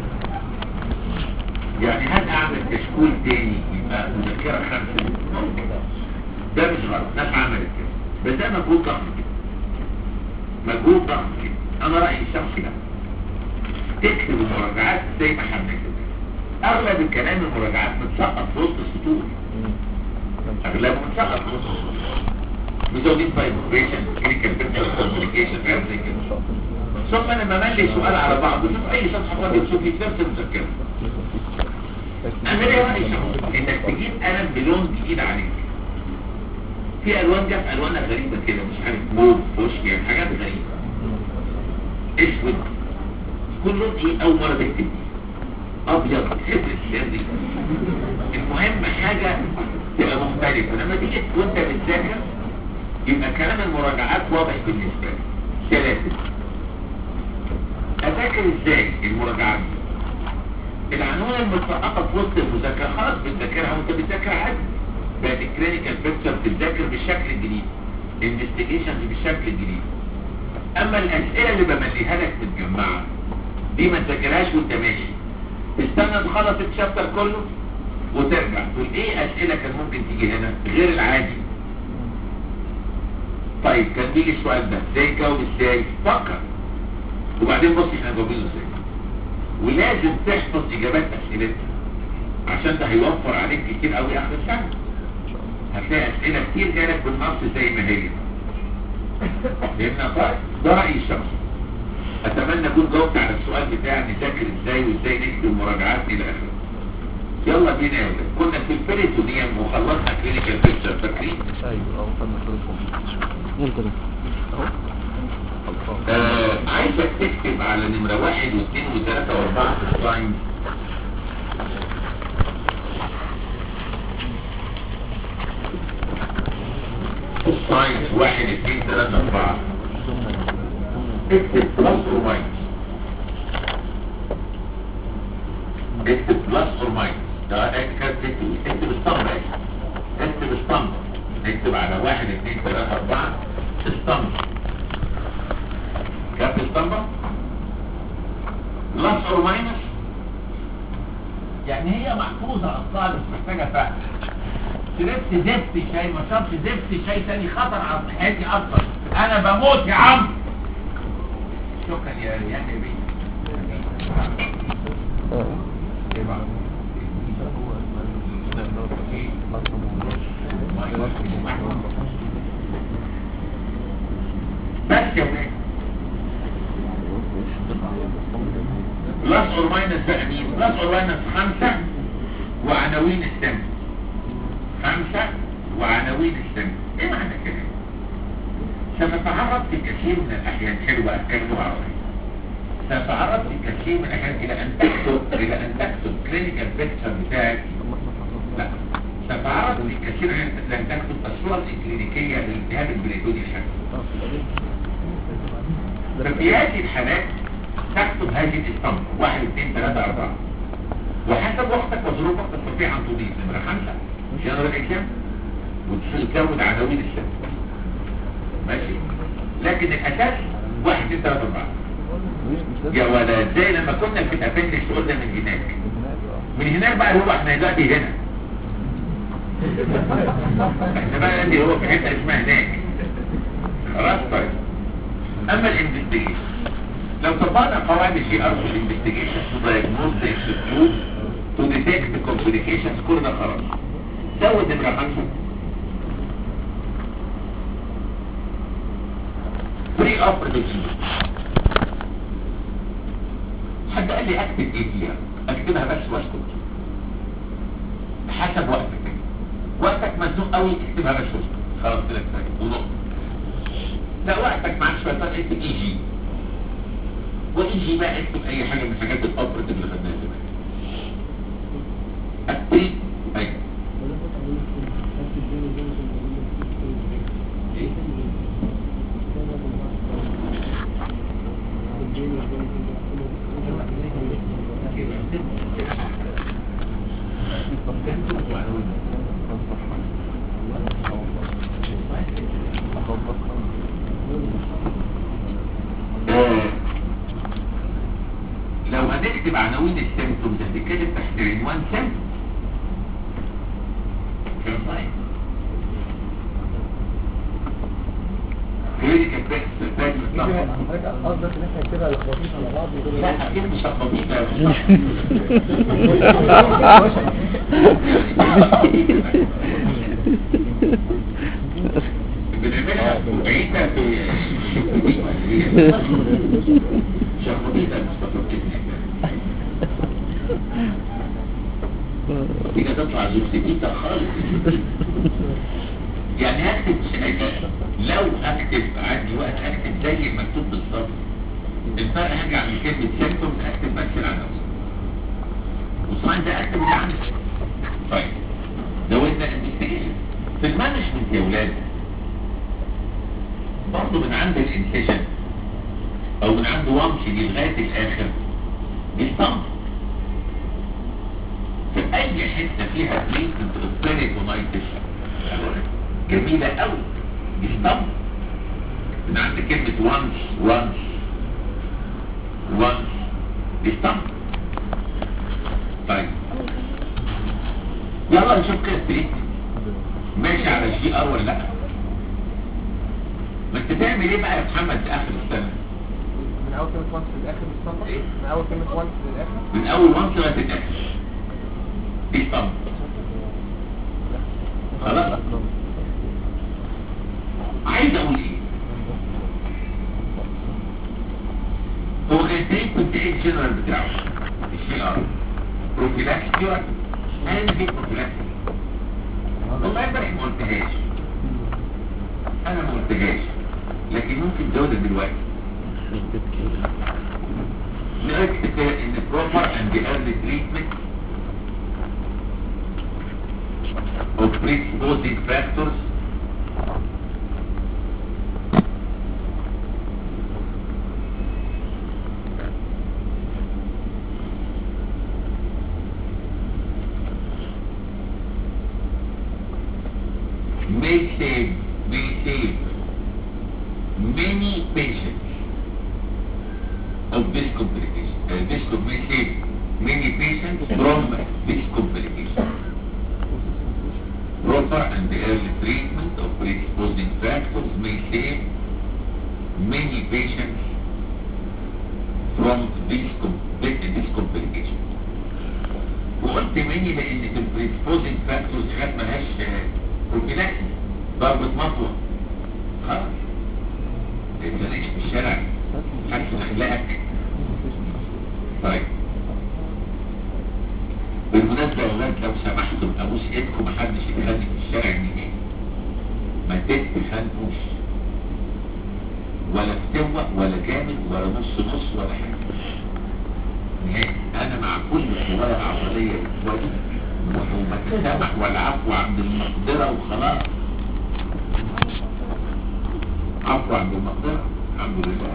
يعني هل اعمل كشكول تاني يبقى مذكرة خمسة ده مش غلط ناس عملت كده بس ده مجهود ضخم كده مجهود ضخم كده انا رأيي الشخصي ده تكتب المراجعات زي ما احنا بنكتب اغلب الكلام المراجعات متسقط في وسط السطور اغلبه متسقط في وسط السطور ميزودين فايبريشن كلينيكال بيرسون كومبليكيشن حاجات زي كده ثم لما ملي سؤال على بعض شوف اي صفحه فاضيه تشوف في نفس المذكره انا ليه رايي شخصي انك تجيب قلم بلون جديد عليك في الوان جت الوانها غريبه كده مش عارف موف فوشيا حاجات غريبه اسود كل لون ايه اول مره تكتب ابيض تحب السر المهم حاجه تبقى مختلفه لما تيجي وانت بتذاكر يبقى كلام المراجعات واضح بالنسبه لك ثلاثه بذاكر ازاي المراجعات العناوين المتسقطه في وسط المذاكره خلاص بتذاكرها وانت بتذاكر عادي بقت الكلينيكال بيكتشر بتذاكر بالشكل الجديد انفستيجيشنز بالشكل الجديد اما الاسئله اللي بمليها لك متجمعه دي ما تذاكرهاش وانت ماشي استنى تخلص الشابتر كله وترجع تقول ايه اسئله كان ممكن تيجي هنا غير العادي طيب كان بيجي السؤال ده ازاي جاوب ازاي فكر وبعدين بص احنا جاوبينه ازاي ولازم تحفظ اجابات اسئلتها عشان ده هيوفر عليك كتير قوي اخر السنه هتلاقي اسئله كتير جالك بالنص زي ما هي فهمنا طيب ده رايي الشخصي اتمنى اكون جاوبت على السؤال بتاع نذاكر ازاي وازاي نكتب مراجعات الى اخره يلا بينا يا ولاد كنا في البريتونيوم وخلصنا كلينيكال بيكتشر فاكرين ايوه اه خدنا كلكم امتى ده؟ آه عايزك تكتب على نمرة واحد واثنين وثلاثة واربعة في الساينس في الساينس واحد اثنين ثلاثة اربعة اكتب بلس اور ماينس اكتب بلس اور ماينس ده اكتب اكتب اسطمبة اكتب اسطمبة اكتب على واحد اثنين ثلاثة اربعة اسطمبة كابت اسطمبة بلس اور ماينس يعني هي محفوظة اصلا مش محتاجة فهم شربت زفت شاي ما شربش زفت شاي تاني خطر على صحتي اكتر انا بموت يا عم شكرا يا يا بيه ايه بقى؟ بس يا ولاد بلس اور ماينس بقى مين بلس اور ماينس خمسة وعناوين السم خمسة وعناوين السم ايه معنى كده سنتعرض في كثير من الاحيان حلوة اتكلم عربي سنتعرض في كثير من الاحيان الى ان تكتب الى ان تكتب كلينيكال بيكتشر بتاعك لا سنتعرض في كثير من لن تكتب الصورة الكلينيكية للالتهاب البريتوني الشخصي ففي هذه الحالات تكتب هذه الاسطمبة واحد اثنين ثلاثة اربعة وحسب وقتك وظروفك تستطيع ان تضيف نمرة خمسة جنرال اكزام وتزود عناوين السنة ماشي لكن الاساس واحد اثنين ثلاثة اربعة يا ولد زي لما كنا في الابندكس قلنا من هناك من هناك بقى هو احنا دلوقتي هنا احنا بقى اللي هو في حته اسمها هناك خلاص طيب اما الانفستيجيشن لو طبقنا قواعد الجي ار في الانفستيجيشن تو دايجنوز ذا اكسكلود تو ديتكت كومبليكيشنز كل ده خلاص زود نمره خمسه بري اوبريتيف حد قال لي اكتب ايه فيها اكتبها بس واسكت حسب وقتك وقتك مزنوق قوي اكتبها بس واسكت خلاص كده كفايه ونقطه لا وقتك معاك شويه طب اكتب اي جي واي جي بقى اكتب اي حاجه من حاجات الاوبريتيف اللي خدناها زمان اكتب ايوه ايه آه، لو هنكتب عناوين السيمتومز هتتكتب تحت عنوان سيمتوم كلام صحيح كلينيكال بيكس باك قصدك ان احنا نكتبها لخبطيط على بعض لا اكيد مش لخبطيطه يا بنعملها بعيدة في شخبطيطة مستقبلتنا كده تطلع زوجتيتا خالص يعني هكتب سنتي لو اكتب عندي وقت اكتب زي المكتوب بالظبط الفرق هرجع من كلمة سيمتومز اكتب بس العناوين وصاين ده اكتب اللي عندي طيب زودنا انفستيجيشن في المانجمنت يا ولاد برضه من عند الانسيشن او من عند وامش دي لغايه الاخر بيستنبط في اي حته فيها تريتمنت اوف جميله قوي بيستنبط من عند كلمه وانس وانس وانس بيستنبط طيب يلا نشوف كده التريتمنت ماشي على الجي ار ولا لا ما انت تعمل ايه بقى يا محمد في اخر السنه من اول كلمة وانس للاخر مستنبط إيه؟ من اول كلمة وانس للاخر من اول وانس لغايه الاخر بيستنبط خلاص عايز اقول ايه هو كان تريتمنت ايه الجنرال بتاعه الشي ار بروفيلاكسي ولا انا في بروفيلاكسي والله امبارح ما قلتهاش انا ما قلتهاش لكن ممكن تقولها دلوقتي نركز كده ان proper and early treatment of predisposing factors may save, may save many patients of this complication. Uh, this could may save many patients from this complication. Proper and early treatment of predisposing factors may save many patients from this, com- this complication. وقلت ماني لان في البريسبوزنج فاكتورز حاجات ملهاش بروفيلاكسي ضربة مطوة خلاص ما تلاقيش في الشارع حسن اخلاقك طيب بالمناسبة يا ولاد لو سمحتم ابوس ايدكم محدش يتخانق في الشارع نهائي ما تتخانقوش ولا فتوة ولا جامد ولا نص نص ولا حاجة نهائي انا مع كل قوايا العضلية اخواني وما تسامح والعفو عند المقدرة وخلاص عفو عند المقدرة الحمد لله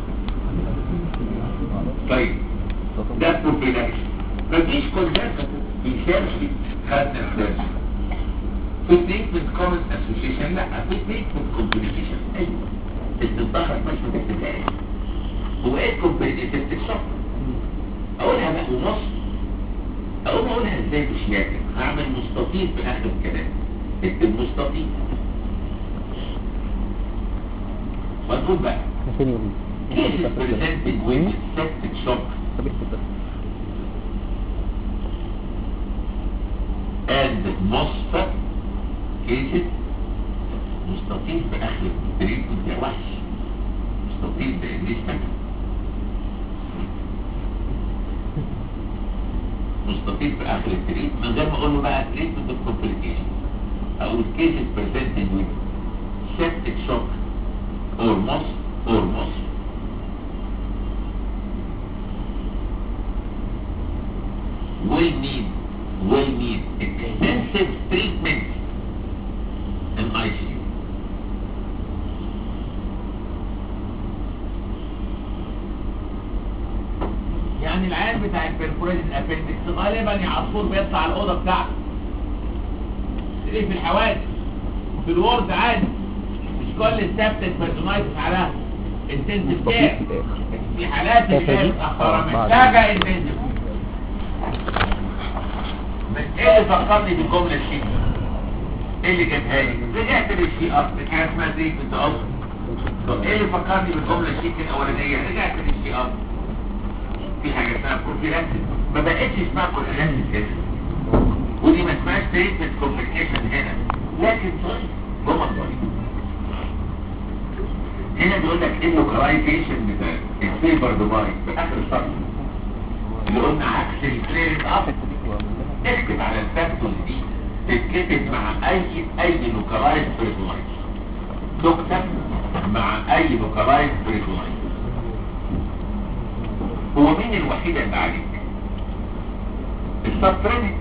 طيب ده بروفيلاكس مفيش كونسيرت بيسيرشي خدنا الدرس في تريتمنت كومن اسوشيشن لا في تريتمنت كومبليكيشن ايوه التضخم مش ما تكتبهاش هو ايه الكومبليكيشن شوك اقولها بقى ونص اقوم اقولها ازاي مش لازم هعمل مستطيل في اخر الكلام اكتب مستطيل ونقول بقى فين يقول cases presented with septic shock طب اكتب بس and MOSFET cases مستطيل في اخر التريتمنت يا وحش مستطيل بالنسبة مستطيل في اخر التريتمنت من غير ما اقول له بقى تريتمنت اوف كومبليكيشن اقول cases presented with septic shock or MOS or MOS will need will need extensive treatment in ICU. يعني العيان بتاع البرفوريشن ابندكس غالبا يا عصفور بيطلع الاوضه بتاعته ايه في الحوادث في الورد عادي مش كل السبتك بيرسونايتس عليها انتنسيف كير في حالات اللي هي متاخره محتاجه انتنسيف من ايه اللي فكرني بالجمله دي ايه اللي جابها لي رجعت للشي اب حاجه اسمها تريتمنت اصلا طب ايه اللي فكرني بالجمله دي الاولانيه رجعت للشي اب في حاجه اسمها بروفيلاكسيس ما بقتش اسمها بروفيلاكسيس كده ودي ما اسمهاش تريتمنت كومبليكيشن هنا لكن طيب جمل طيب هنا بيقول لك ايه اللوكاليزيشن بتاع الفيبر ديفايس في اخر السطر اللي قلنا عكس الكليرنج اب اكتب على الفاكتورز دي تتكتب مع اي اي لوكالايز بريكولايز تكتب مع اي لوكالايز بريكولايز هو مين الوحيد اللي عليك السبترينك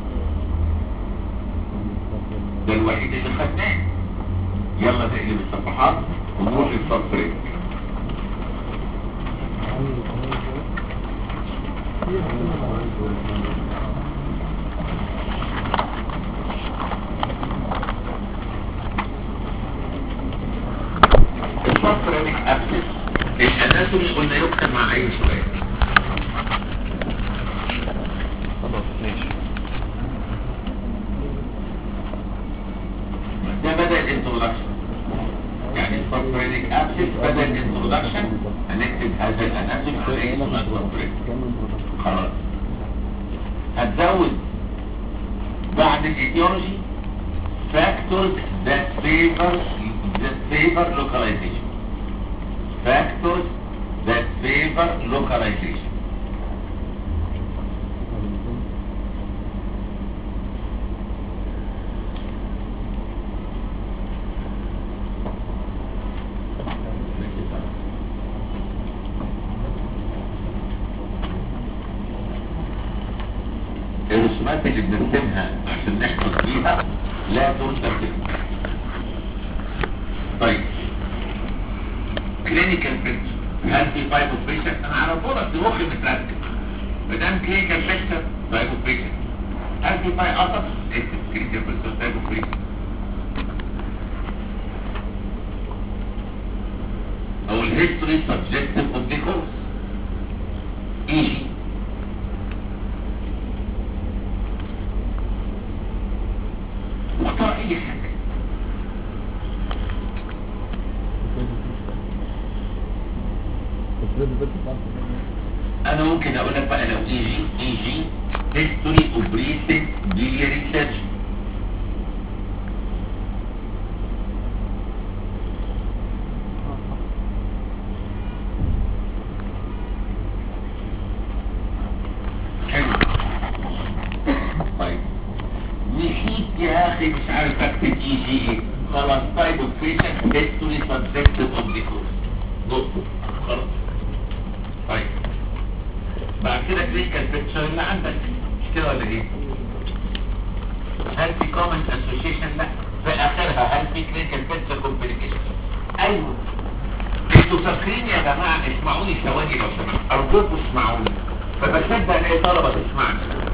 ده الوحيد اللي خدناه يلا نقلب الصفحات ونروح للسبترينك الفقرة أبسس الأناتومي قلنا يكتب مع أي سؤال خلاص ماشي ده بدأ الانترودكشن يعني الفقرينيك أبسس بدأ الانترودكشن هنكتب هذا الأناتومي على أي سؤال فقرينيك خلاص هتزود بعد الايديولوجي factors that favor that favor localization factors that favor localization الرسومات اللي بنرسمها عشان نحفظ بيها لا ترسم كده طيب كلينيكال بيكتشر هل في فايبو بيشن انا على طول في مخي مترتب ما دام كلينيكال بيكتشر فايبو بيشن هل في فاي قطع اكتب كلينيكال بيكتشر فايبو بيشن او الهيستوري سبجكتيف اوف ذا كورس ايجي واختار اي حاجه انا ممكن اقول لك بقى لو اي جي اي جي هيستوري اوف ريسنت بيلياري سيرجري حلو طيب نسيت يا اخي مش عارف اكتب اي جي ايه خلاص طيب اوبريشن هيستوري سبجكتيف اوف ذا كورس نقطه خلاص طيب بعد كده كلينيكال بيكتشر اللي عندك مش كده ولا ايه؟ هل في كومنت اسوشيشن؟ لا في اخرها هل في كلينيكال بيكتشر كومبليكيشن؟ ايوه انتوا فاكرين يا جماعه اسمعوني ثواني لو سمحت ارجوكم اسمعوني فبصدق الاقي طلبه تسمعني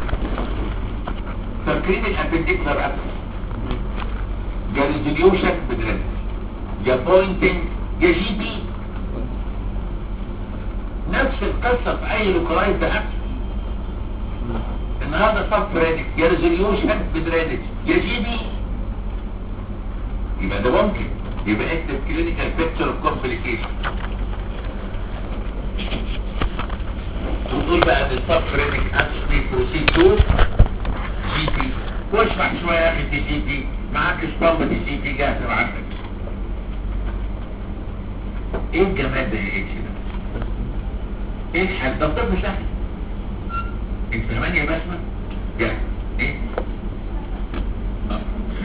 فاكرين الابنديكولار ابسس يا ريزوليوشن بدرس يا بوينتنج يا جي بي نفس القصة في اي لوكرايز ده ابسس النهارده صف ريدك يا ريزوليوشن بدريدج يا جي بي يبقى ده ممكن يبقى اكتب كلينيكال بيكتشر اوف كومبليكيشن وتقول بقى ان الصف ريدك ابسس بروسيد تو جي بي واشرح شوية يا اخي في جي بي معاك اسطمبة الجي بي جاهزة معاك ايه الجمال ده يا اتش ده ايه الحل ده طب سهل انت فاهمان يا بسمة جاهز ايه آه.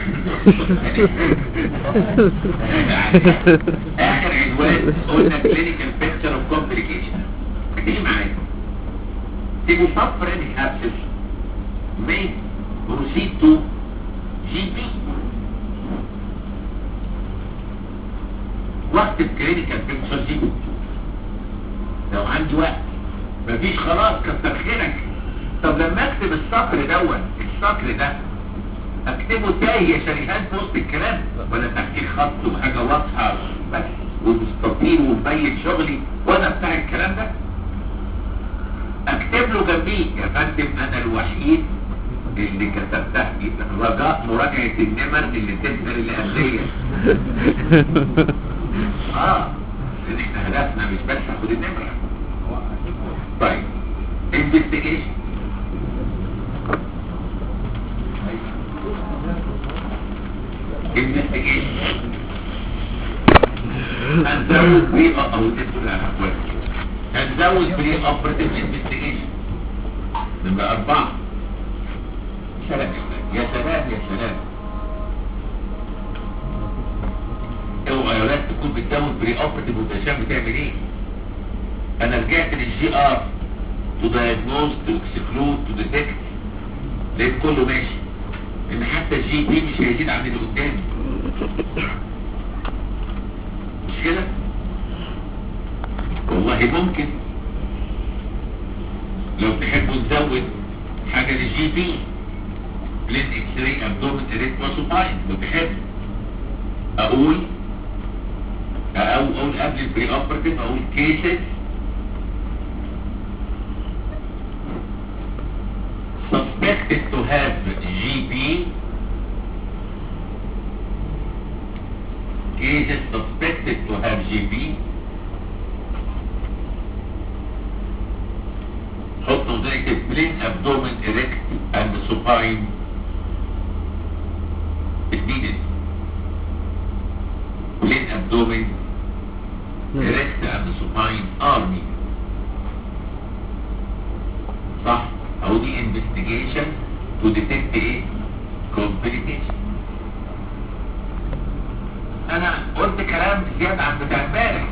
اخر عنوان قلنا كلينيكال بيكتشر اوف كومبليكيشن تيجي معايا تيجي صف رينيك ابسس may proceed to GP وقت الكلينيكال بيكتشر دي لو عندي وقت مفيش خلاص كتر خيرك طب لما اكتب السطر دون السطر ده اكتبه تايه يا شريحان في وسط الكلام ولا تحكي خط وحاجه واضحه بس ومستطيل ومبين شغلي وانا بتاع الكلام ده اكتب له جنبيه يا فندم انا الوحيد اللي كتبتها رجاء مراجعة النمر اللي تنزل اللي قبلية اه لان احنا هدفنا مش بس ناخد النمرة طيب investigation investigation هنزود بري او تدخل على اخواتي هنزود بري اوبريتيف انفستيجيشن نبقى اربعة سلام يا سلام يا سلام اوعى يا ولاد تكون بتزود بري اوبريتيف وتشام بتعمل ايه انا رجعت للجي ار تو دايجنوز تو اكسكلود تو ديتكت لقيت كله ماشي ان حتى الجي بي مش هيزيد عن اللي قدامي مش كده والله ممكن لو تحبوا نزود حاجة للجي بي بلين اكس راي ابدومن اريثموسوباين لو تحب اقول او اقول قبل البري اوبرتيف اقول كيسز suspected to have GP cases suspected to have GP حطوا ذلك plain abdomen erect and supine if needed plain abdomen erect and supine are needed صح او دي investigation to detect ايه complication انا قلت كلام زيادة عن بتاع امبارح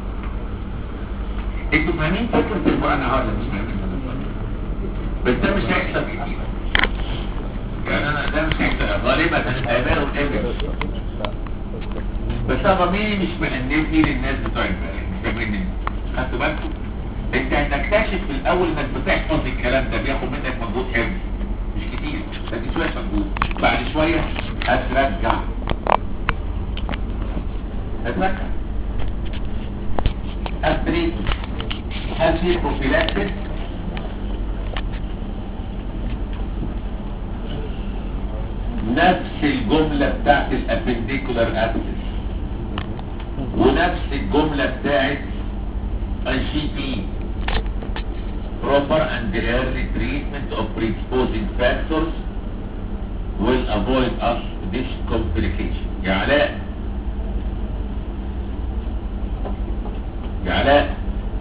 انتوا فاهمين فكرة القرآن ولا مش فاهمين بس ده مش هيحصل كتير يعني انا ده مش هيحصل غالبا الاباء والابن بس انا ضميري مش مأنبني للناس بتوع امبارح مش فاهمين خدتوا بالكم انت هتكتشف في الاول انك بتحفظ الكلام ده بياخد منك مجهود حفظ مش كتير لكن شويه مجهود بعد شويه هترجع هترجع هتريد هل في بروفيلاكسس نفس الجملة بتاعت الابنديكولار ابسس ونفس الجملة بتاعت ICP proper and early treatment of predisposing factors will avoid us this complication يا علاء يا علاء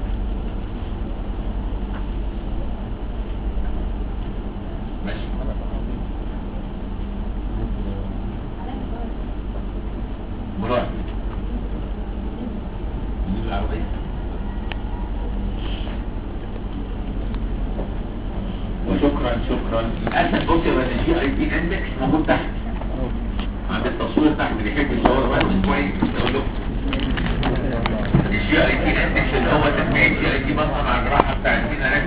ماشي مراد نجيب العربية وشكرا شكرا للاسف بص يا الجي اي بي اندكس موجود تحت عند التصوير تحت اللي يحب يصور بقى من كويس اقول له الجي اي بي اندكس اللي هو تسمية الجي اي بي بصمة مع الجراحة بتاع السينا